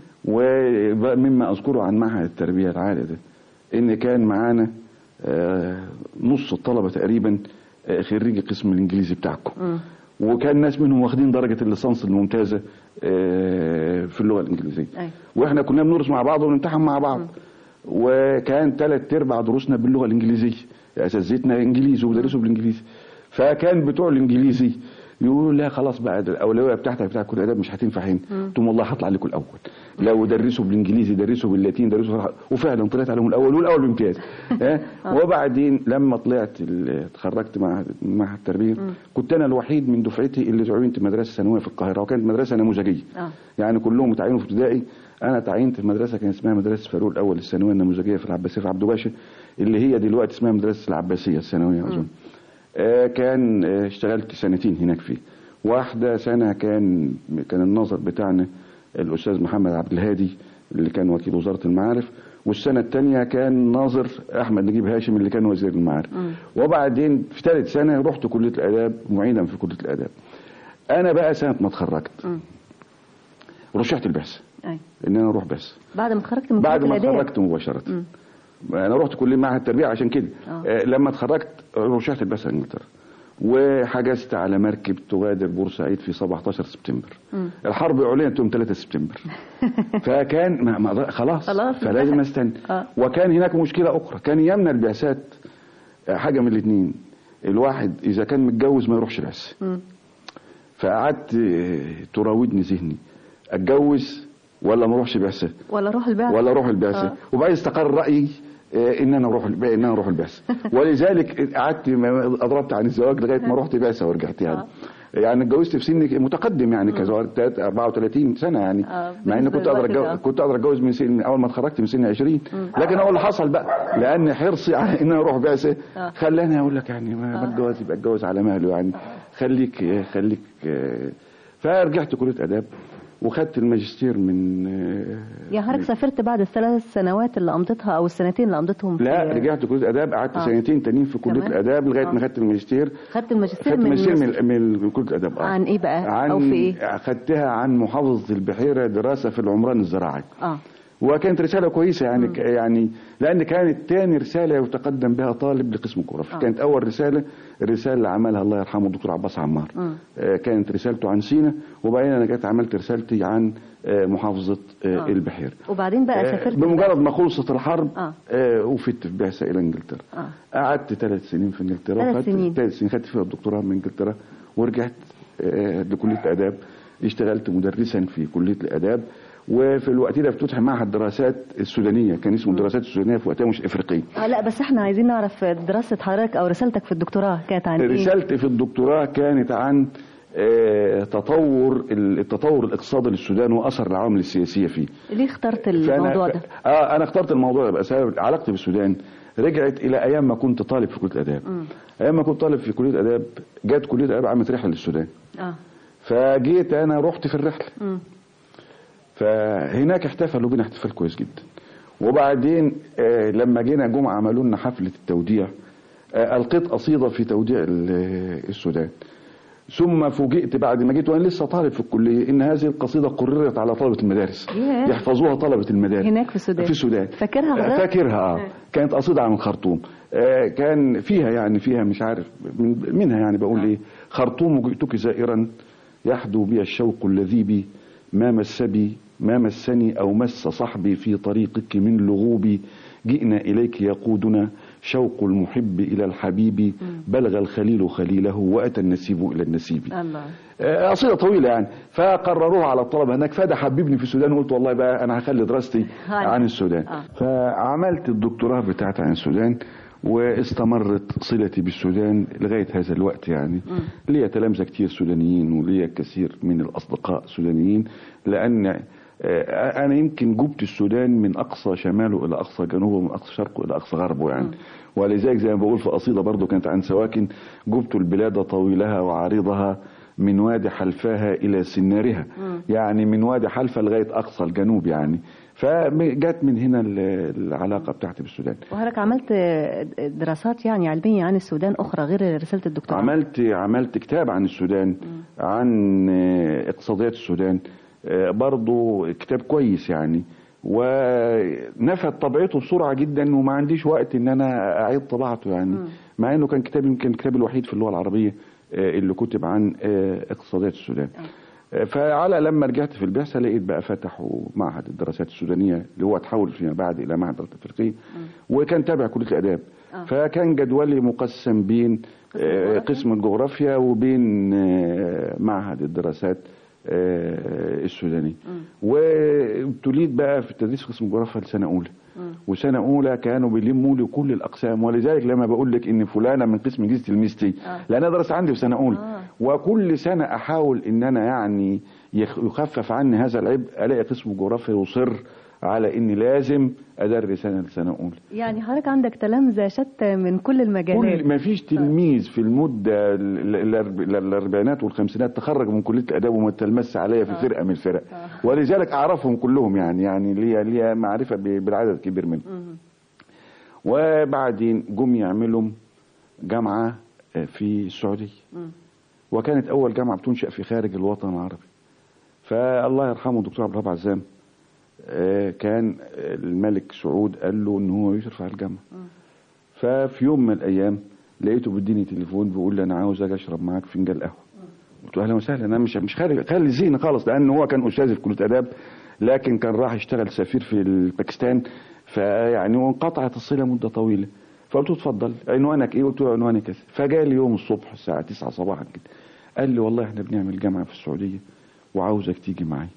Speaker 3: ومما اذكره عن معهد التربيه العالي ده ان كان معانا آه، نص الطلبه تقريبا آه، خريجي قسم الانجليزي بتاعكم وكان ناس منهم واخدين درجه الليسانس الممتازه آه، في اللغه الانجليزيه
Speaker 2: أيوة.
Speaker 3: واحنا كنا بندرس مع بعض ونمتحن مع بعض وكان ثلاث ارباع دروسنا باللغه الانجليزيه اساتذتنا انجليزي وبيدرسوا بالانجليزي فكان بتوع الانجليزي يقولوا لا خلاص بقى ده الاولويه بتاعتك بتاع كل اداب مش هتنفع هنا قلت لهم والله هطلع لكم الاول لو درسوا بالانجليزي درسوا باللاتين درسوا وفعلا طلعت عليهم الاول والاول بامتياز ها؟ وبعدين لما طلعت ال- اتخرجت مع مع التربيه كنت انا الوحيد من دفعتي اللي تعينت مدرسه ثانويه في القاهره وكانت مدرسه نموذجيه
Speaker 2: آه.
Speaker 3: يعني كلهم اتعينوا في ابتدائي انا تعينت في مدرسه كان اسمها مدرسه فاروق الاول الثانويه النموذجيه في العباسيه في عبده باشا اللي هي دلوقتي اسمها مدرسه العباسيه الثانويه اظن آه كان آه اشتغلت سنتين هناك فيه واحده سنه كان كان الناظر بتاعنا الاستاذ محمد عبد الهادي اللي كان وكيل وزاره المعارف والسنه الثانيه كان ناظر احمد نجيب هاشم اللي كان وزير المعارف وبعدين في ثالث سنه رحت كليه الاداب معيدا في كليه الاداب انا بقى سنه ما اتخرجت رشحت البعثه
Speaker 2: أيوة.
Speaker 3: ان انا اروح بعثه
Speaker 2: بعد ما اتخرجت من
Speaker 3: بعد
Speaker 2: كلية
Speaker 3: ما
Speaker 2: الآداب.
Speaker 3: اتخرجت مباشره انا رحت كليه معهد التربيه عشان كده
Speaker 2: آه.
Speaker 3: آه لما اتخرجت رشحت البعثه انجلترا وحجزت على مركب تغادر بورسعيد في 17 سبتمبر الحرب اعلنت يوم 3 سبتمبر فكان ما ما خلاص
Speaker 2: خلاص،
Speaker 3: فلازم
Speaker 2: انتهت.
Speaker 3: استنى
Speaker 2: آه.
Speaker 3: وكان هناك مشكله اخرى كان يمنع البعثات آه، حاجه من الاثنين الواحد اذا كان متجوز ما يروحش بعثه فقعدت آه، تراودني ذهني اتجوز ولا ما اروحش بعثه
Speaker 2: ولا روح البعث
Speaker 3: ولا اروح البعثه
Speaker 2: آه.
Speaker 3: وبعدين استقر رايي آه، ان انا اروح ان انا اروح البعثه ولذلك قعدت ما- اضربت عن الزواج لغايه ما رحت بعثه ورجعت يعني يعني اتجوزت في سن متقدم يعني كزواج تلات- 34 سنه يعني
Speaker 2: آه،
Speaker 3: مع اني كنت
Speaker 2: بالنسبة
Speaker 3: اقدر
Speaker 2: للوقت
Speaker 3: اتجوز
Speaker 2: ده.
Speaker 3: كنت اقدر اتجوز من سن من اول ما اتخرجت من سن 20 لكن هو اللي حصل بقى لان حرصي على ان انا اروح بعثه
Speaker 2: آه.
Speaker 3: خلاني اقول لك يعني ما ما اتجوز يبقى اتجوز على مهله يعني خليك خليك آه، فرجعت كليه اداب وخدت الماجستير من آه،
Speaker 2: يعني حضرتك سافرت بعد الثلاث سنوات اللي قضيتها او السنتين اللي قضيتهم في
Speaker 3: لا رجعت كليه اداب قعدت
Speaker 2: آه.
Speaker 3: سنتين تانيين في كليه
Speaker 2: كمان؟
Speaker 3: الاداب لغايه
Speaker 2: آه.
Speaker 3: ما خدت الماجستير
Speaker 2: خدت الماجستير
Speaker 3: خدت
Speaker 2: من
Speaker 3: الماجستير
Speaker 2: مصر.
Speaker 3: من, من كليه الاداب اه
Speaker 2: عن ايه بقى
Speaker 3: عن
Speaker 2: او في ايه
Speaker 3: خدتها عن محافظه البحيره دراسه في العمران الزراعي
Speaker 2: اه
Speaker 3: وكانت رساله كويسه يعني ك- يعني لان كانت تاني رساله يتقدم بها طالب لقسم الجغرافيا
Speaker 2: آه.
Speaker 3: كانت اول رساله الرساله اللي عملها الله يرحمه الدكتور عباس عمار
Speaker 2: مم.
Speaker 3: آه، كانت رسالته عن سينا وبعدين انا جيت عملت رسالتي عن آه، محافظه آه،
Speaker 2: آه.
Speaker 3: البحيره
Speaker 2: وبعدين بقى
Speaker 3: آه،
Speaker 2: سافرت
Speaker 3: بمجرد ما خلصت الحرب
Speaker 2: آه.
Speaker 3: آه، وفدت في بعثه الى انجلترا
Speaker 2: آه.
Speaker 3: قعدت ثلاث سنين في انجلترا
Speaker 2: ثلاث
Speaker 3: وخدت-
Speaker 2: سنين.
Speaker 3: ثلاث سنين خدت فيها الدكتوراه من انجلترا ورجعت آه، لكليه الاداب اشتغلت مدرسا في كليه الاداب وفي الوقت ده افتتح معهد الدراسات السودانيه كان اسمه الدراسات السودانيه في وقتها مش افريقيه
Speaker 2: آه لا بس احنا عايزين نعرف دراسة حضرتك او رسالتك في الدكتوراه كانت عن ايه
Speaker 3: رسالتي في الدكتوراه كانت عن آه، تطور التطور الاقتصادي للسودان واثر العوامل السياسيه فيه
Speaker 2: ليه اخترت
Speaker 3: فأنا-
Speaker 2: الموضوع ده؟
Speaker 3: اه انا اخترت الموضوع ده بقى سبب علاقتي بالسودان رجعت الى ايام ما كنت طالب في كليه الاداب ايام ما كنت طالب في كليه الاداب جت كليه الاداب عملت رحله للسودان
Speaker 2: اه
Speaker 3: فجيت انا رحت في الرحله
Speaker 2: مم.
Speaker 3: فهناك احتفلوا بينا احتفال كويس جدا وبعدين آه، لما جينا جمعة عملوا لنا حفلة التوديع آه، ألقيت قصيدة في توديع ال- السودان ثم فوجئت بعد ما جيت وانا لسه طالب في الكليه ان هذه القصيده قررت على طلبه المدارس
Speaker 2: ياه.
Speaker 3: يحفظوها طلبه المدارس
Speaker 2: هناك في السودان.
Speaker 3: في السودان
Speaker 2: فاكرها
Speaker 3: آه،
Speaker 2: حضرتك؟
Speaker 3: فاكرها اه كانت قصيده عن الخرطوم آه، كان فيها يعني فيها مش عارف من منها يعني بقول ايه خرطوم جئتك زائرا يحدو بي الشوق الذي بي ما مس بي ما مسني او مس صحبي في طريقك من لغوبي جئنا اليك يقودنا شوق المحب الى الحبيب بلغ الخليل خليله واتى النسيب الى النسيب
Speaker 2: الله
Speaker 3: آه، قصيده طويله يعني فقرروها على الطلبه هناك فده حببني في السودان وقلت والله بقى انا هخلي دراستي
Speaker 2: هاي.
Speaker 3: عن السودان
Speaker 2: آه.
Speaker 3: فعملت الدكتوراه بتاعتي عن السودان واستمرت صلتي بالسودان لغايه هذا الوقت يعني ليا تلامذه كتير سودانيين وليا كثير من الاصدقاء سودانيين لان آه، انا يمكن جبت السودان من اقصى شماله الى اقصى جنوبه ومن اقصى شرقه الى اقصى غربه يعني ولذلك زي ما بقول في قصيده برضو كانت عن سواكن جبت البلاد طويلها وعريضها من وادي حلفاها الى سنارها يعني من وادي حلفا لغايه اقصى الجنوب يعني فجت من هنا ال- العلاقه بتاعتي بالسودان
Speaker 2: وحضرتك عملت دراسات يعني علمية عن السودان أخرى غير رسالة الدكتوراه
Speaker 3: عملت عملت كتاب عن السودان عن آه، اقتصاديات السودان آه، برضو كتاب كويس يعني ونفد طبعته بسرعه جدا وما عنديش وقت ان انا اعيد طباعته يعني مع انه كان كتاب يمكن الكتاب الوحيد في اللغه العربيه آه، اللي كتب عن آه، اقتصاديات السودان آه، فعلى لما رجعت في البعثه لقيت بقى فتحوا معهد الدراسات السودانيه اللي هو تحول فيما بعد الى معهد الدراسات الافريقيه وكان تابع كليه الاداب فكان جدولي مقسم بين آه، قسم الجغرافيا وبين آه، معهد الدراسات آه، السوداني وابتليت بقى في التدريس في قسم الجغرافيا لسنه اولى وسنه اولى كانوا بيلموا لي كل الاقسام ولذلك لما بقول لك ان فلانه من قسم انجليزي تلميذتي لان انا درست عندي في سنه اولى وكل سنه احاول ان انا يعني يخ- يخفف عني هذا العبء الاقي قسم الجغرافيا يصر على اني لازم ادرس انا لسنه اولى
Speaker 2: يعني حضرتك عندك تلامذة شتى من كل المجالات
Speaker 3: كل ما فيش تلميذ في المده ال- ال- الأرب- الاربعينات والخمسينات تخرج من كليه الاداب وما تلمس عليا في فرقه من الفرق ولذلك اعرفهم كلهم يعني يعني ليا ليا معرفه ب- بالعدد كبير منهم وبعدين جم يعملوا جامعه آه، في السعوديه وكانت اول جامعه بتنشا في خارج الوطن العربي فالله يرحمه الدكتور عبد الوهاب عزام آه، كان الملك سعود قال له ان هو يشرف على الجامعه ففي يوم من الايام لقيته بيديني تليفون بيقول لي انا عاوز اجي اشرب معاك فنجان قهوه قلت له اهلا وسهلا انا مش مش خارج خالي ذهني خالص لان هو كان استاذ في كليه اداب لكن كان راح يشتغل سفير في باكستان فيعني وانقطعت الصله مده طويله فقلت له اتفضل عنوانك ايه؟ قلت له عنواني كذا فجاء لي يوم الصبح الساعه 9 صباحا كده قال لي والله احنا بنعمل جامعه في السعوديه وعاوزك تيجي معي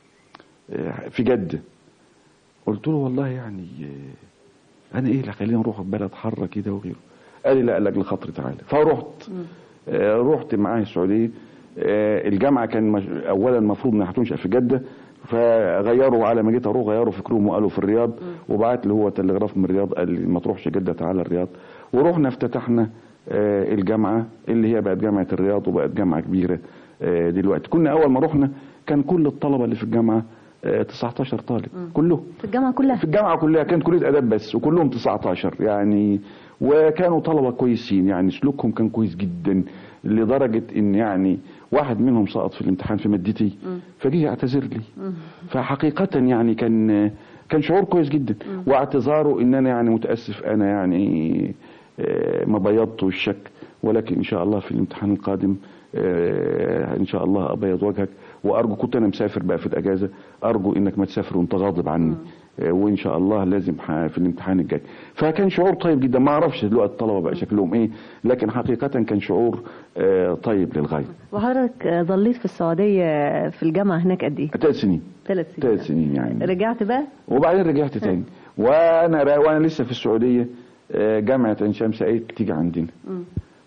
Speaker 3: آه، في جده قلت له والله يعني آه، انا ايه اللي خليني اروح بلد حاره كده وغيره قال لي لا لاجل خاطري تعالى فرحت آه، رحت معاه السعوديه آه، الجامعه كان مش- اولا المفروض انها هتنشا في جده فغيروا على ما جيت اروح غيروا فكرهم وقالوا في الرياض وبعت لي هو تلغراف من الرياض قال لي ما تروحش جده تعالى الرياض ورحنا افتتحنا آه، الجامعه اللي هي بقت جامعه الرياض وبقت جامعه كبيره آه، دلوقتي كنا اول ما رحنا كان كل الطلبه اللي في الجامعه آه، 19 طالب كلهم
Speaker 2: في الجامعة كلها
Speaker 3: في الجامعه كلها كانت كليه اداب بس وكلهم 19 يعني وكانوا طلبه كويسين يعني سلوكهم كان كويس جدا لدرجه ان يعني واحد منهم سقط في الامتحان في مادتي فجه يعتذر لي فحقيقه يعني كان كان شعور كويس جدا واعتذاره ان انا يعني متاسف انا يعني آه، ما بيضت الشك ولكن ان شاء الله في الامتحان القادم آه، ان شاء الله ابيض وجهك وارجو كنت انا مسافر بقى في الاجازه ارجو انك ما تسافر وانت غاضب عني آه، وان شاء الله لازم ح- في الامتحان الجاي فكان شعور طيب جدا ما اعرفش دلوقتي الطلبه بقى شكلهم ايه لكن حقيقه كان شعور آه، طيب للغايه
Speaker 2: وحضرتك آه، ظليت في السعودية في الجامعة هناك قد ايه؟
Speaker 3: ثلاث سنين
Speaker 2: ثلاث سنين
Speaker 3: ثلاث سنين يعني
Speaker 2: رجعت بقى؟
Speaker 3: وبعدين رجعت تاني وانا را- وانا لسه في السعوديه آه، جامعه عين شمس قالت تيجي عندنا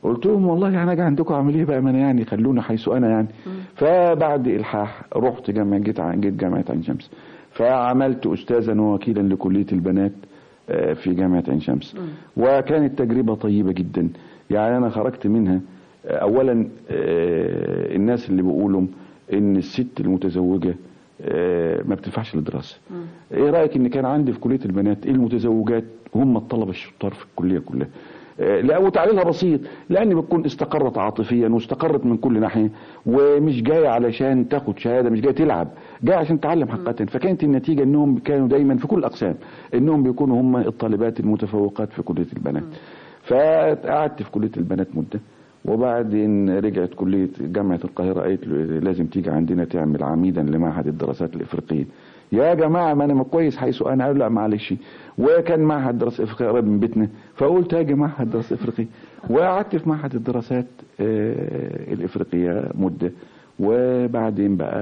Speaker 3: قلت لهم والله انا جاي عندكم اعمل ايه بقى ما انا يعني خلوني حيث انا يعني فبعد الحاح رحت جامعه جيت ع- جيت جامعه عين شمس فعملت استاذا ووكيلا لكليه البنات آه، في جامعه عين شمس وكانت تجربه طيبه جدا يعني انا خرجت منها آه، اولا آه، الناس اللي بيقولوا ان الست المتزوجه آه، ما بتنفعش للدراسه ايه رايك ان كان عندي في كليه البنات المتزوجات هم الطلبه الشطار في الكليه كلها آه، لا وتعليلها بسيط لان بتكون استقرت عاطفيا واستقرت من كل ناحيه ومش جايه علشان تاخد شهاده مش جايه تلعب جايه عشان تتعلم حقيقه فكانت النتيجه انهم كانوا دايما في كل الاقسام انهم بيكونوا هم الطالبات المتفوقات في كليه البنات فقعدت في كليه البنات مده وبعدين رجعت كليه جامعه القاهره قالت له لازم تيجي عندنا تعمل عميدا لمعهد الدراسات الافريقيه يا جماعه ما انا ما كويس حيث انا قالوا لا معلش وكان معهد دراسه افريقيه قريب من بيتنا فقلت هاجي معهد دراسه افريقيه وقعدت في معهد الدراسات آه، الافريقيه مده وبعدين بقى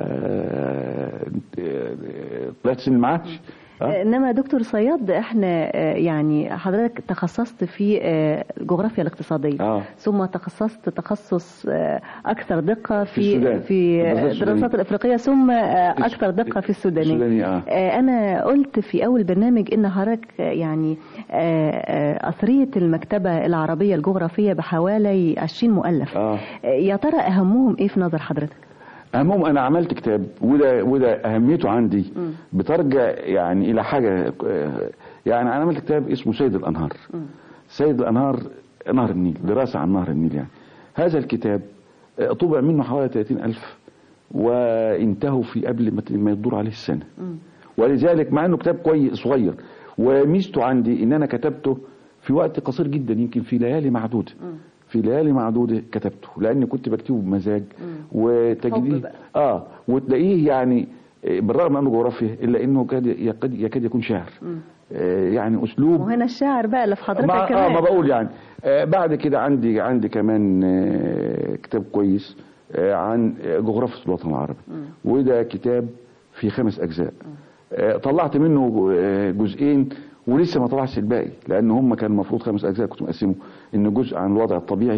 Speaker 3: آه، آه، طلعت سن المعاش آه.
Speaker 2: انما دكتور صياد احنا آه، يعني حضرتك تخصصت في آه، الجغرافيا الاقتصاديه
Speaker 3: آه.
Speaker 2: ثم تخصصت تخصص آه، اكثر دقه في
Speaker 3: السودان.
Speaker 2: في
Speaker 3: الدراسات
Speaker 2: الدراسات
Speaker 3: السودانية.
Speaker 2: الافريقيه ثم آه، اكثر دقه في السودانيه
Speaker 3: السودانية، آه.
Speaker 2: آه، انا قلت في اول برنامج ان حضرتك آه، يعني آه، آه، اثريه المكتبه العربيه الجغرافيه بحوالي 20 مؤلف
Speaker 3: آه.
Speaker 2: آه، يا ترى اهمهم ايه في نظر حضرتك
Speaker 3: المهم انا عملت كتاب وده وده اهميته عندي بترجع يعني الى حاجه آه، يعني انا عملت كتاب اسمه سيد الانهار سيد الانهار نهر النيل دراسه عن نهر النيل يعني هذا الكتاب آه، طبع منه حوالي 30 الف وانتهوا في قبل ما ت- ما يدور عليه السنه ولذلك مع انه كتاب كويس صغير وميزته عندي ان انا كتبته في وقت قصير جدا يمكن في ليالي معدوده في ليالي معدوده كتبته لاني كنت بكتبه بمزاج
Speaker 2: حب
Speaker 3: وتجديه
Speaker 2: بقى.
Speaker 3: اه وتلاقيه يعني آه، بالرغم من انه جغرافيا الا انه كاد يكاد, يكاد يكون شعر آه يعني اسلوب
Speaker 2: وهنا الشاعر بقى اللي في حضرتك
Speaker 3: ما,
Speaker 2: كمان
Speaker 3: آه ما بقول يعني آه بعد كده عندي عندي كمان آه كتاب كويس آه عن آه، جغرافيا الوطن العربي وده كتاب في خمس اجزاء آه طلعت منه آه جزئين ولسه ما طلعش الباقي لان هم كان المفروض خمس اجزاء كنت مقسمه ان جزء عن الوضع الطبيعي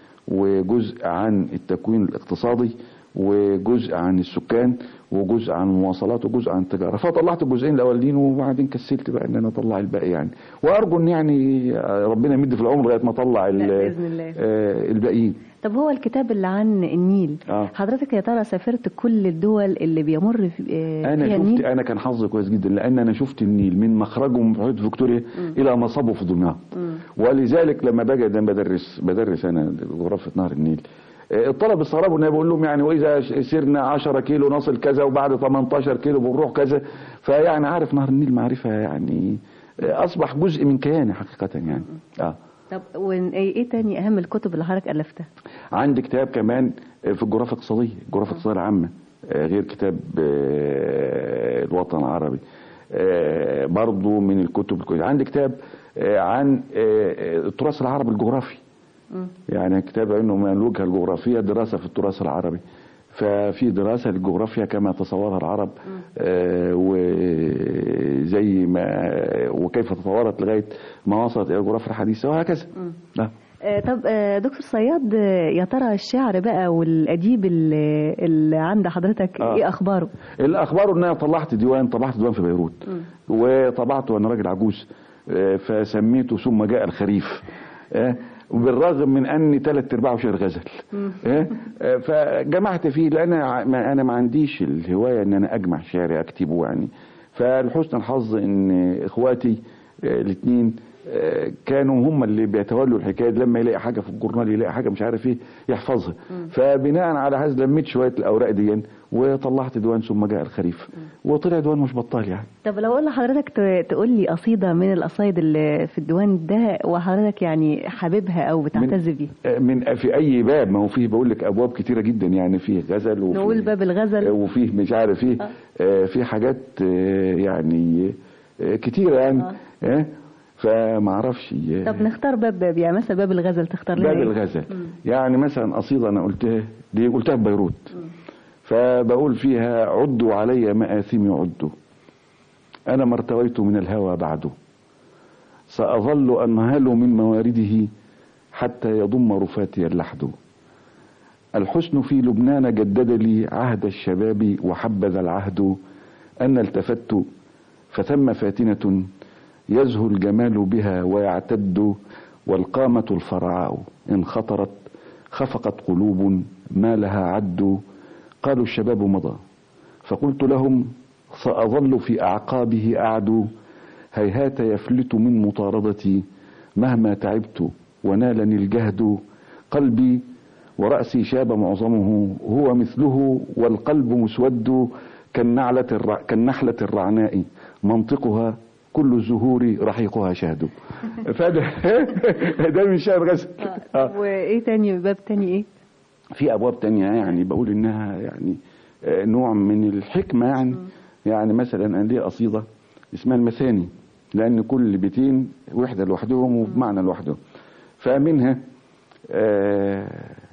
Speaker 3: وجزء عن التكوين الاقتصادي وجزء عن السكان وجزء عن المواصلات وجزء عن التجاره فطلعت الجزئين الاولين وبعدين كسلت بقى ان انا اطلع الباقي يعني وارجو ان يعني ربنا يمد في العمر لغايه ما اطلع ال-
Speaker 2: لا، بإذن الله.
Speaker 3: آه، الباقيين
Speaker 2: طب هو الكتاب اللي عن النيل
Speaker 3: آه.
Speaker 2: حضرتك يا ترى سافرت كل الدول اللي بيمر في آه،
Speaker 3: انا
Speaker 2: فيها
Speaker 3: شفت
Speaker 2: النيل
Speaker 3: انا كان حظي كويس جدا لان انا شفت النيل من مخرجه من بحيره فيكتوريا الى مصبه في دمياط ولذلك لما باجي ده بدرس بدرس انا جغرافيا نهر النيل آه، الطلبه استغربوا ان انا بقول لهم يعني واذا ش- سرنا 10 كيلو نصل كذا وبعد 18 كيلو بنروح كذا فيعني عارف نهر النيل معرفه يعني آه، اصبح جزء من كياني حقيقه يعني اه
Speaker 2: طب وايه ايه تاني اهم الكتب اللي حضرتك الفتها
Speaker 3: عندي كتاب كمان في الجغرافيا الاقتصادية الجغرافيا الاقتصادية العامة آه، غير كتاب آه، الوطن العربي آه، برضو من الكتب الكويسة عندي كتاب آه، عن آه، التراث العربي الجغرافي يعني كتاب عنه من الوجهة الجغرافية دراسة في التراث العربي ففي دراسة للجغرافيا كما تصورها العرب آه، وزي ما وكيف تطورت لغاية ما وصلت إلى الجغرافيا الحديثة وهكذا نعم
Speaker 2: آه، طب آه، دكتور صياد آه، يا ترى الشعر بقى والاديب اللي, اللي عند حضرتك
Speaker 3: آه.
Speaker 2: ايه اخباره
Speaker 3: الاخبار ان انا طلعت ديوان طبعت ديوان في بيروت وطبعته وانا راجل عجوز آه، فسميته ثم جاء الخريف آه، وبالرغم من اني ثلاث ارباعه شعر غزل آه، آه، فجمعت فيه لان ع- ما انا ما عنديش الهوايه ان انا اجمع شعر اكتبه يعني فلحسن الحظ ان اخواتي الاثنين كانوا هم اللي بيتولوا الحكايه دي لما يلاقي حاجه في الجورنال يلاقي حاجه مش عارف ايه يحفظها فبناء على هذا لميت شويه الاوراق دي وطلعت ديوان ثم جاء الخريف وطلع ديوان مش بطال يعني
Speaker 2: طب لو قلنا حضرتك ت- تقول لي قصيده من القصايد اللي في الديوان ده وحضرتك يعني حاببها او بتعتز بيها
Speaker 3: من في اي باب ما هو فيه بقول لك ابواب كتيره جدا يعني فيه غزل وفيه
Speaker 2: نقول باب الغزل
Speaker 3: وفيه مش عارف ايه آه، في حاجات آه، يعني آه، كتيره يعني آه، فما اعرفش آه،
Speaker 2: طب نختار باب باب يعني مثلا باب الغزل تختار لنا
Speaker 3: باب
Speaker 2: إيه؟
Speaker 3: الغزل يعني مثلا قصيده انا قلتها دي قلتها في بيروت فبقول فيها عدوا علي مآثمي عدوا انا ما ارتويت من الهوى بعده ساظل انهل من موارده حتى يضم رفاتي اللحد الحسن في لبنان جدد لي عهد الشباب وحبذا العهد أن التفت فثم فاتنة يزهو الجمال بها ويعتد والقامة الفرعاء إن خطرت خفقت قلوب ما لها عد قالوا الشباب مضى فقلت لهم سأظل في أعقابه أعدو هيهات يفلت من مطاردتي مهما تعبت ونالني الجهد قلبي ورأسي شاب معظمه هو مثله والقلب مسود كالنعلة, الرع... كالنحلة الرعناء منطقها كل الزهور رحيقها شهد فده ده من شعر غزل
Speaker 2: آه. وايه تاني باب تاني ايه
Speaker 3: في ابواب تانية يعني بقول انها يعني آه، نوع من الحكمة يعني يعني مثلا انا ليه قصيدة اسمها المثاني لان كل بيتين وحدة لوحدهم وبمعنى لوحدهم فمنها آه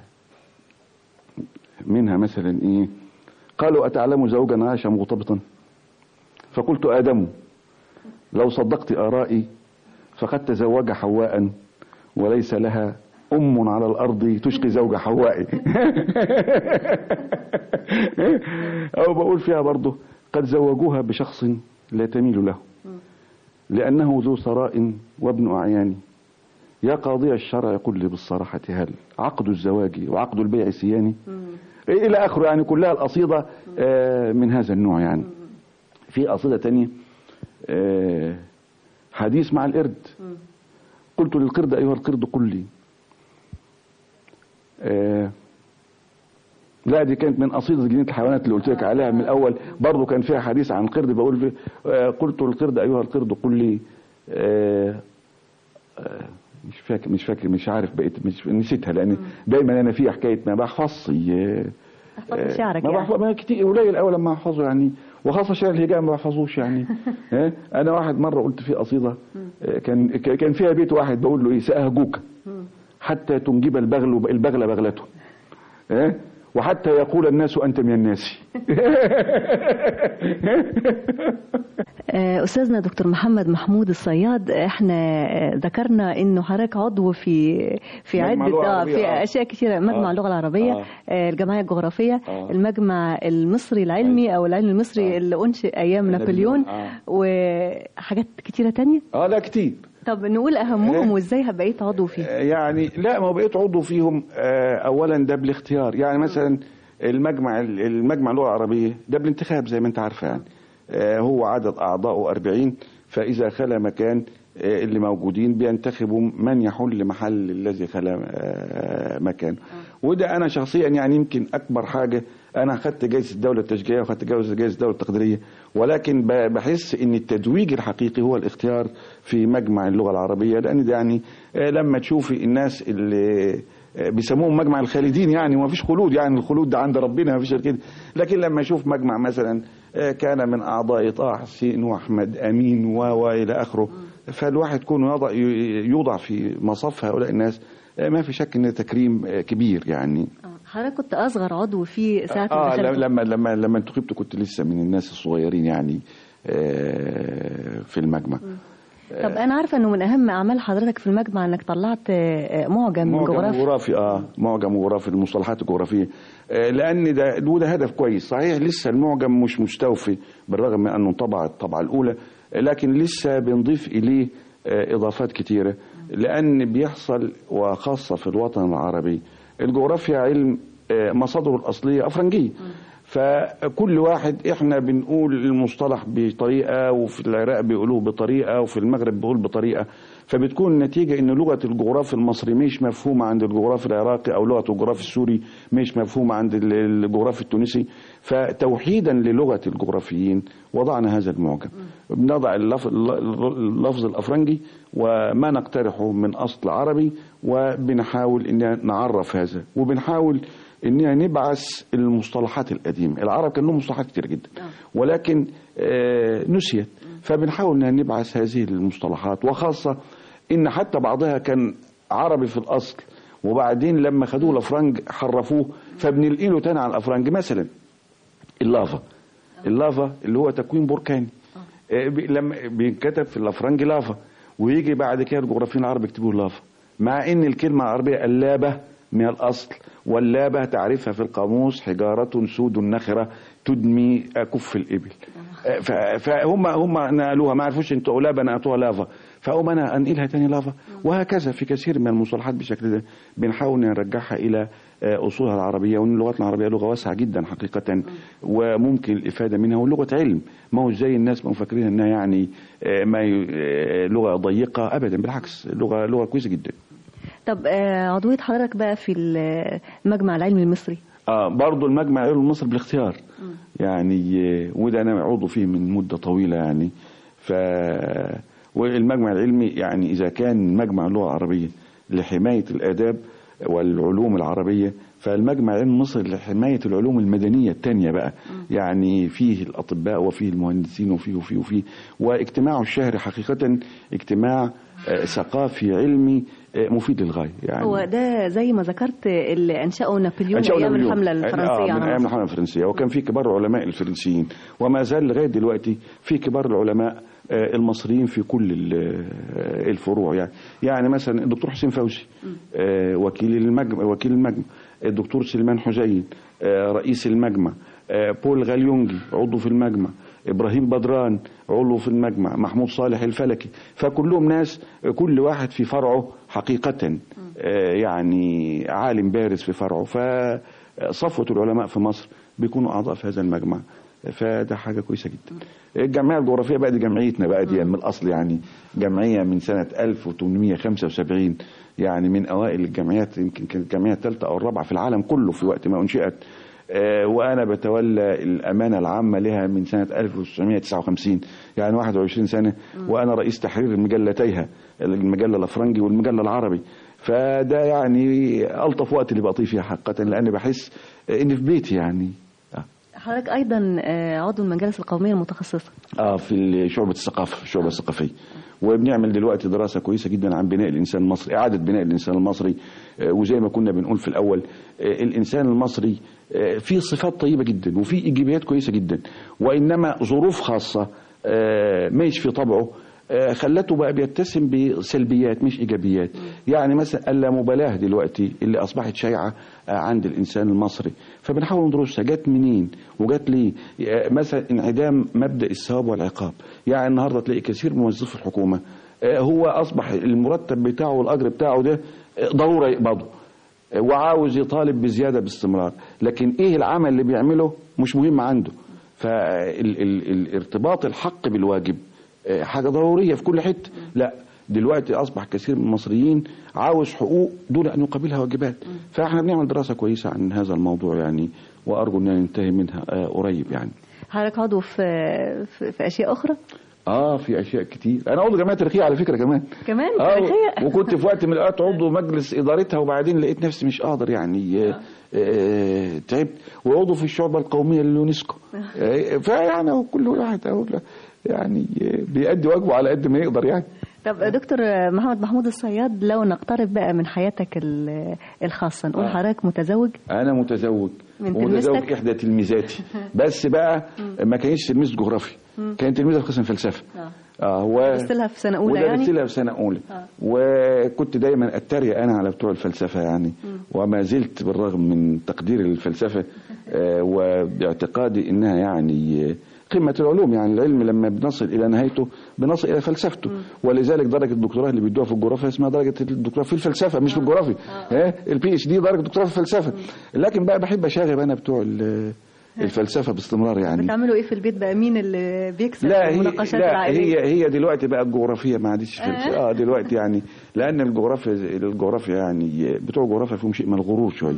Speaker 3: منها مثلا ايه قالوا اتعلم زوجا عاش مغتبطا فقلت ادم لو صدقت ارائي فقد تزوج حواء وليس لها ام على الارض تشقي زوج حواء او بقول فيها برضه قد زوجوها بشخص لا تميل له لانه ذو ثراء وابن اعيان يا قاضي الشرع قل لي بالصراحة هل عقد الزواج وعقد البيع سياني إلى آخره يعني كلها القصيدة آه، من هذا النوع يعني في قصيدة تانية آه، حديث مع القرد قلت للقرد أيها القرد قل لي آه، لا دي كانت من قصيدة جنينة الحيوانات اللي قلت لك عليها من الأول برضه كان فيها حديث عن قرد بقول فيه آه، قلت للقرد أيها القرد قل لي آه، آه، مش فاكر مش فاكر مش عارف بقيت مش نسيتها لان دايما انا في حكايه ما بحفظش آه،
Speaker 2: احفظ شعرك
Speaker 3: ما
Speaker 2: يعني
Speaker 3: بحفظ ما كتير قليل قوي لما احفظه يعني وخاصه شعر الهجاء ما بحفظوش يعني ها؟ انا واحد مره قلت فيه قصيده آه، كان ك- كان فيها بيت واحد بقول له ايه ساهجوك حتى تنجب البغل البغل بغلته ها؟ وحتى يقول الناس انت من الناس
Speaker 2: آه، أستاذنا دكتور محمد محمود الصياد احنا آه، ذكرنا انه حضرتك عضو في في
Speaker 3: مجمع
Speaker 2: عدة
Speaker 3: اللغة
Speaker 2: آه،
Speaker 3: العربية،
Speaker 2: في
Speaker 3: آه.
Speaker 2: اشياء كثيرة مجمع
Speaker 3: آه.
Speaker 2: اللغة العربية
Speaker 3: آه.
Speaker 2: آه، الجمعية الجغرافية
Speaker 3: آه.
Speaker 2: المجمع المصري العلمي او العلم المصري
Speaker 3: آه.
Speaker 2: اللي انشئ ايام
Speaker 3: نابليون،
Speaker 2: نابليون
Speaker 3: آه.
Speaker 2: وحاجات كتيرة تانية
Speaker 3: اه لا كتير
Speaker 2: طب نقول اهمهم
Speaker 3: إيه؟
Speaker 2: وازاي بقيت عضو فيه
Speaker 3: يعني لا ما بقيت عضو فيهم آه، اولا ده بالاختيار يعني مثلا المجمع المجمع اللغه العربيه ده بالانتخاب زي ما انت عارفه يعني آه، هو عدد اعضائه 40 فاذا خلا مكان آه، اللي موجودين بينتخبوا من يحل محل الذي خلا آه، مكانه وده انا شخصيا يعني يمكن اكبر حاجه انا اخذت جائزه الدوله التشجيعيه واخذت جائزه جائزه الدوله التقديريه ولكن ب- بحس ان التتويج الحقيقي هو الاختيار في مجمع اللغه العربيه لان ده يعني آه، لما تشوفي الناس اللي آه، بيسموهم مجمع الخالدين يعني وما فيش خلود يعني الخلود ده عند ربنا ما فيش غير كده لكن لما اشوف مجمع مثلا آه، كان من اعضاء طه حسين واحمد امين و والى اخره فالواحد يكون يوضع يوضع في مصاف هؤلاء الناس آه، ما في شك ان تكريم آه، كبير يعني
Speaker 2: آه، حضرتك كنت اصغر عضو فيه ساعة ما
Speaker 3: اه
Speaker 2: دخلت
Speaker 3: لما لما لما انتخبت كنت لسه من الناس الصغيرين يعني آه، في المجمع
Speaker 2: طب انا عارفه انه من اهم اعمال حضرتك في المجمع انك طلعت آه، آه، معجم من
Speaker 3: معجم
Speaker 2: جغرافيا
Speaker 3: جغرافي اه معجم جغرافي المصطلحات الجغرافيه آه لان ده وده هدف كويس صحيح لسه المعجم مش مستوفي بالرغم من انه طبع الطبعه الاولى آه، لكن لسه بنضيف اليه آه اضافات كتيره لان بيحصل وخاصه في الوطن العربي الجغرافيا علم آه مصادره الاصليه افرنجيه فكل واحد احنا بنقول المصطلح بطريقه وفي العراق بيقولوه بطريقه وفي المغرب بيقول بطريقه فبتكون النتيجه ان لغه الجغرافي المصري مش مفهومه عند الجغرافي العراقي او لغه الجغرافي السوري مش مفهومه عند ال- الجغرافي التونسي فتوحيدا للغه الجغرافيين وضعنا هذا المعجم بنضع اللف- اللفظ الافرنجي وما نقترحه من اصل عربي وبنحاول ان نعرف هذا وبنحاول اننا نبعث المصطلحات القديمه العرب كان لهم مصطلحات كتير جدا ولكن آه، نسيت فبنحاول ان نبعث هذه المصطلحات وخاصه ان حتى بعضها كان عربي في الاصل وبعدين لما خدوه الافرنج حرفوه فبننقله تاني على الافرنج مثلا اللافا اللافا اللي هو تكوين بركاني آه، بي- لما بينكتب في الافرنج لافا ويجي بعد كده الجغرافيين العرب يكتبوا لافا مع ان الكلمه العربيه اللابه من الاصل واللابه تعرفها في القاموس حجاره سود نخره تدمي كف الابل ف- فهم هم نقلوها ما عرفوش انتوا لابا نقلوها لافا فاقوم انا انقلها تاني لافا وهكذا في كثير من المصطلحات بالشكل ده بنحاول نرجعها الى آه، اصولها العربيه وان لغتنا العربيه لغه واسعه جدا حقيقه وممكن الافاده منها ولغه علم ما هو زي الناس ما فاكرين انها يعني آه، ما ي- آه، لغه ضيقه ابدا بالعكس لغه لغه كويسه جدا
Speaker 2: طب آه، عضوية حضرتك بقى في المجمع العلمي المصري
Speaker 3: اه برضه المجمع العلمي المصري بالاختيار يعني آه، وده انا عضو فيه من مده طويله يعني ف والمجمع العلمي يعني اذا كان مجمع اللغه العربيه لحمايه الاداب والعلوم العربيه فالمجمع العلمي المصري لحمايه العلوم المدنيه الثانيه بقى يعني فيه الاطباء وفيه المهندسين وفيه وفيه وفيه واجتماعه الشهري حقيقه اجتماع آه، ثقافي علمي آه، مفيد للغايه يعني
Speaker 2: هو ده زي ما ذكرت اللي أنشأه نابليون
Speaker 3: أنشأوا
Speaker 2: أيام
Speaker 3: نابليون.
Speaker 2: الحملة
Speaker 3: آه
Speaker 2: الفرنسية
Speaker 3: من
Speaker 2: على
Speaker 3: ايام
Speaker 2: مصر.
Speaker 3: الحمله الفرنسيه وكان في كبار علماء الفرنسيين وما زال لغايه دلوقتي في كبار العلماء آه، المصريين في كل ال- آه، الفروع يعني يعني مثلا الدكتور حسين فوزي آه، وكيل المجمع وكيل المجمع الدكتور سليمان حسين آه، رئيس المجمع آه، بول غاليونجي عضو في المجمع ابراهيم بدران عضو في المجمع محمود صالح الفلكي فكلهم ناس آه، كل واحد في فرعه حقيقه آه، يعني عالم بارز في فرعه فصفوه العلماء في مصر بيكونوا اعضاء في هذا المجمع فده حاجه كويسه جدا الجمعيه الجغرافيه بقى دي جمعيتنا بقى دي من الاصل يعني جمعيه من سنه 1875 يعني من اوائل الجمعيات يمكن كانت الجمعيه الثالثه او الرابعه في العالم كله في وقت ما انشئت آه، وانا بتولى الامانه العامه لها من سنه 1959 يعني 21 سنه وانا رئيس تحرير المجلتيها المجله الافرنجي والمجله العربي فده يعني الطف وقت اللي بقضيه فيها حقيقه لان بحس اني في بيتي يعني آه.
Speaker 2: حضرتك أيضا آه، عضو المجالس القومية المتخصصة
Speaker 3: اه في شعبة الثقافة في الشعبة الثقافية وبنعمل دلوقتي دراسة كويسة جدا عن بناء الإنسان المصري إعادة بناء الإنسان المصري آه، وزي ما كنا بنقول في الأول آه، الإنسان المصري آه، فيه صفات طيبة جدا وفيه إيجابيات كويسة جدا وإنما ظروف خاصة آه، مش في طبعه آه، خلته بقى بيتسم بسلبيات مش ايجابيات يعني مثلا اللامبالاه دلوقتي اللي اصبحت شائعه آه، عند الانسان المصري فبنحاول ندرسها جت منين وجت ليه آه، مثلا انعدام مبدا الثواب والعقاب يعني النهارده تلاقي كثير من موظفي الحكومه آه، هو اصبح المرتب بتاعه والاجر بتاعه ده آه، ضروره يقبضه آه، وعاوز يطالب بزياده باستمرار لكن ايه العمل اللي بيعمله مش مهم عنده فالارتباط الحق بالواجب آه، حاجه ضروريه في كل حته لا دلوقتي اصبح كثير من المصريين عاوز حقوق دون ان يقابلها واجبات فاحنا بنعمل دراسه كويسه عن هذا الموضوع يعني وارجو ان ننتهي منها آه، قريب يعني
Speaker 2: حضرتك عضو في في, في أشياء أخرى
Speaker 3: اه في اشياء كتير انا عضو جمعيه تاريخيه على فكره كمان
Speaker 2: كمان
Speaker 3: اه
Speaker 2: تاريخية
Speaker 3: وكنت في وقت من الاوقات عضو مجلس ادارتها وبعدين لقيت نفسي مش قادر يعني آه، آه، تعبت وعضو في الشعبه القوميه لليونسكو آه، فيعني هو كل واحد اقول يعني آه، بيأدي واجبه على قد ما يقدر يعني
Speaker 2: طب دكتور محمد محمود الصياد لو نقترب بقى من حياتك ال- الخاصة نقول
Speaker 3: آه.
Speaker 2: حضرتك متزوج
Speaker 3: انا متزوج
Speaker 2: من
Speaker 3: ومتزوج
Speaker 2: تلميذتك؟
Speaker 3: احدى تلميذاتي بس بقى ما كانش تلميذ جغرافي كانت تلميذه في قسم فلسفه
Speaker 2: آه.
Speaker 3: اه و
Speaker 2: درست لها في سنة أولى
Speaker 3: ودرست
Speaker 2: يعني
Speaker 3: لها في سنه اولى
Speaker 2: آه.
Speaker 3: وكنت دايما اتريق انا على بتوع الفلسفه يعني وما زلت بالرغم من تقدير الفلسفه آه، وباعتقادي انها يعني آه، قمة العلوم يعني العلم لما بنصل إلى نهايته بنصل إلى فلسفته ولذلك درجة الدكتوراه اللي بيدوها في الجغرافيا اسمها درجة الدكتوراه في الفلسفة مش في الجغرافيا ها البي اتش دي درجة دكتوراه في الفلسفة لكن بقى بحب أشاغب أنا بتوع ال- الفلسفة باستمرار يعني
Speaker 2: بتعملوا ايه في البيت بقى مين اللي بيكسب
Speaker 3: لا هي
Speaker 2: المناقشات
Speaker 3: لا
Speaker 2: العائلية
Speaker 3: هي هي دلوقتي بقى الجغرافيا ما عادش في
Speaker 2: آه.
Speaker 3: اه دلوقتي يعني لان الجغرافيا الجغرافيا يعني بتوع الجغرافيا فيهم شيء من الغرور شويه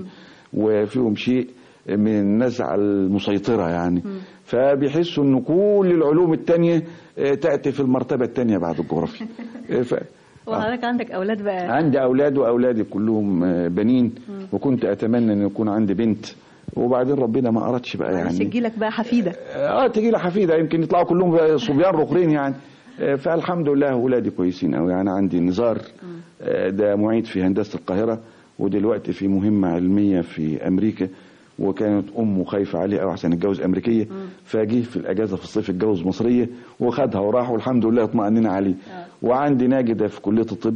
Speaker 3: وفيهم شيء من النزعه المسيطره يعني فبيحسوا ان كل العلوم التانية آه، تاتي في المرتبه الثانيه بعد الجغرافيا آه، ف...
Speaker 2: وحضرتك عندك اولاد بقى
Speaker 3: عندي اولاد واولادي كلهم آه، بنين وكنت اتمنى ان يكون عندي بنت وبعدين ربنا ما اردش بقى
Speaker 2: معلش
Speaker 3: يعني
Speaker 2: تجيلك بقى حفيدة
Speaker 3: اه تجي لي حفيده يمكن يطلعوا كلهم بقى صبيان رقرين يعني آه، فالحمد لله اولادي كويسين قوي يعني عندي نزار آه، ده معيد في هندسه القاهره ودلوقتي في مهمه علميه في امريكا وكانت امه خايفه عليه قوي عشان يتجوز امريكيه فجه في الاجازه في الصيف اتجوز مصريه وخدها وراح والحمد لله اطمأننا عليه وعندي ناجده في كليه الطب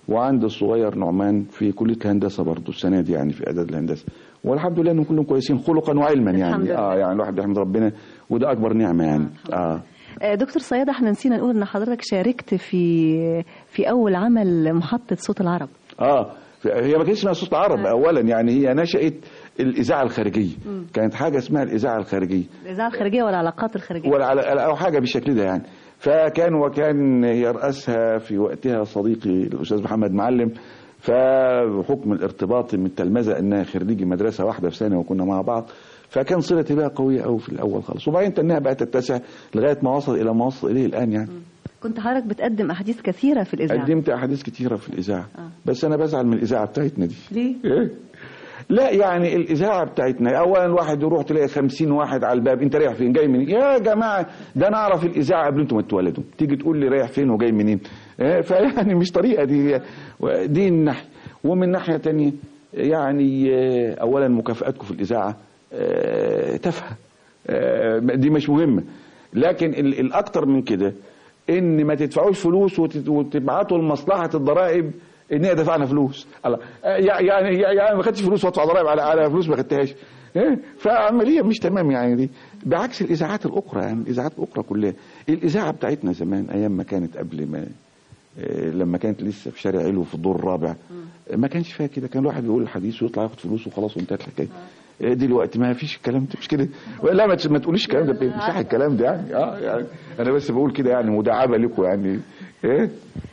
Speaker 3: وعندي الصغير نعمان في كليه الهندسه برضه السنه دي يعني في اعداد الهندسه والحمد لله انهم كلهم كويسين خلقا وعلما
Speaker 2: الحمد
Speaker 3: يعني
Speaker 2: لله.
Speaker 3: اه يعني الواحد بيحمد ربنا وده اكبر نعمه يعني اه
Speaker 2: آه، دكتور صياد احنا نسينا نقول ان حضرتك شاركت في في اول عمل محطة صوت العرب
Speaker 3: اه هي ما كانتش اسمها صوت العرب اولا يعني هي نشات الاذاعه الخارجيه كانت حاجه اسمها الاذاعه الخارجيه
Speaker 2: الإذاعة الخارجية والعلاقات الخارجية
Speaker 3: ولا على او حاجه بالشكل ده يعني فكان وكان يرأسها في وقتها صديقي الاستاذ محمد معلم فبحكم الارتباط من التلمذه انها خريجي مدرسه واحده في سنه وكنا مع بعض فكان صلتي بها قويه قوي في الاول خالص وبعدين تنها بقى تتسع لغايه ما وصل الى ما وصل اليه الان يعني
Speaker 2: كنت حضرتك بتقدم أحاديث كثيرة في الإذاعة
Speaker 3: قدمت احاديث كتيره في الاذاعه
Speaker 2: آه.
Speaker 3: بس انا بزعل من الاذاعه بتاعتنا دي
Speaker 2: ليه؟
Speaker 3: إيه؟ لا يعني الإذاعة بتاعتنا أولا واحد يروح تلاقي خمسين واحد على الباب أنت رايح فين جاي منين يا جماعة ده أنا أعرف الإذاعة قبل أنتم ما تتولدوا تيجي تقول لي رايح فين وجاي منين إيه؟ فيعني مش طريقة دي دي الناحية ومن ناحية تانية يعني آه، أولا مكافآتكم في الإذاعة آه، تافهة آه، دي مش مهمة لكن ال- الأكتر من كده ان ما تدفعوش فلوس وتت- وتبعتوا لمصلحه الضرائب ان هي دفعنا فلوس الله آه، يع- يعني يعني ما خدتش فلوس وادفع ضرائب على على فلوس ما خدتهاش إيه؟ فعمليه مش تمام يعني دي بعكس الاذاعات الاخرى يعني الاذاعات الاخرى كلها الاذاعه بتاعتنا زمان ايام ما كانت قبل ما آه، لما كانت لسه في شارع علو في الدور الرابع ما كانش فيها كده كان الواحد يقول الحديث ويطلع ياخد فلوس وخلاص وانتهت الحكايه آه، دلوقتي ما فيش الكلام ده مش كده لا ما تش- ما تقوليش الكلام ده مش صح الكلام ده يعني اه يعني انا بس بقول كده يعني مداعبه لكم يعني ايه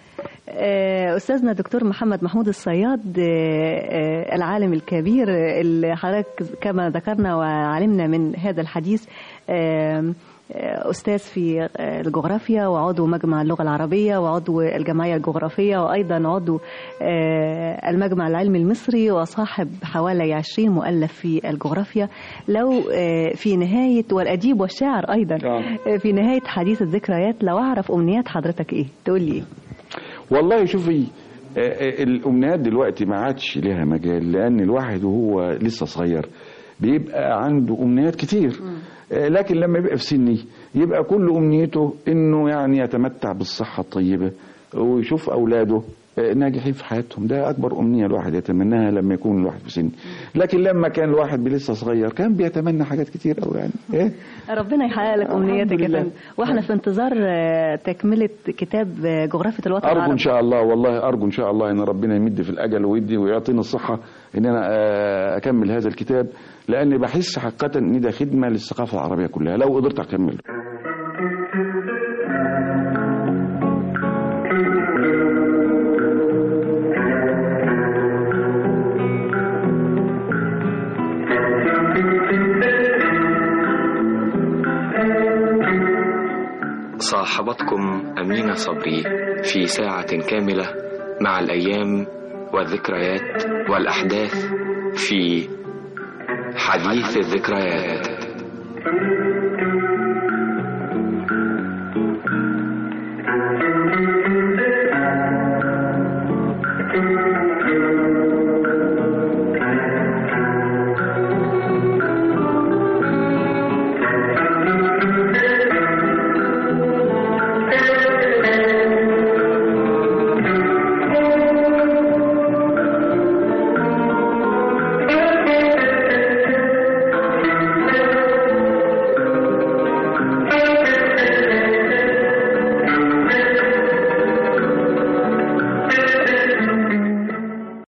Speaker 2: آه، أستاذنا دكتور محمد محمود الصياد آه، آه، العالم الكبير آه، اللي حضرتك كما ذكرنا وعلمنا من هذا الحديث آه، آه، أستاذ في آه، الجغرافيا وعضو مجمع اللغة العربية وعضو الجمعية الجغرافية وأيضا عضو آه، المجمع العلمي المصري وصاحب حوالي 20 مؤلف في الجغرافيا لو آه، في نهاية والأديب والشاعر أيضا
Speaker 3: آه.
Speaker 2: آه، في نهاية حديث الذكريات لو أعرف أمنيات حضرتك إيه تقول لي إيه
Speaker 3: والله شوفي آه، آه، الامنيات دلوقتي ما عادش لها مجال لان الواحد وهو لسه صغير بيبقى عنده امنيات كتير آه، لكن لما يبقى في سني يبقى كل امنيته انه يعني يتمتع بالصحه الطيبه ويشوف اولاده آه، ناجحين في حياتهم ده اكبر امنيه الواحد يتمناها لما يكون الواحد في سني لكن لما كان الواحد لسه صغير كان بيتمنى حاجات كتير قوي يعني ايه
Speaker 2: ربنا يحقق لك
Speaker 3: الحمد
Speaker 2: امنياتك يا
Speaker 3: لله.
Speaker 2: فندم واحنا في انتظار آه، تكمله كتاب آه، جغرافيه الوطن
Speaker 3: ارجو ان
Speaker 2: العربي
Speaker 3: شاء الله والله ارجو ان شاء الله ان ربنا يمد في الاجل ويدي ويعطيني الصحه ان انا آه، اكمل هذا الكتاب لاني بحس حقيقه ان ده خدمه للثقافه العربيه كلها لو قدرت اكمله
Speaker 1: صاحبتكم أمينة صبري في ساعة كاملة مع الأيام والذكريات والأحداث في حديث الذكريات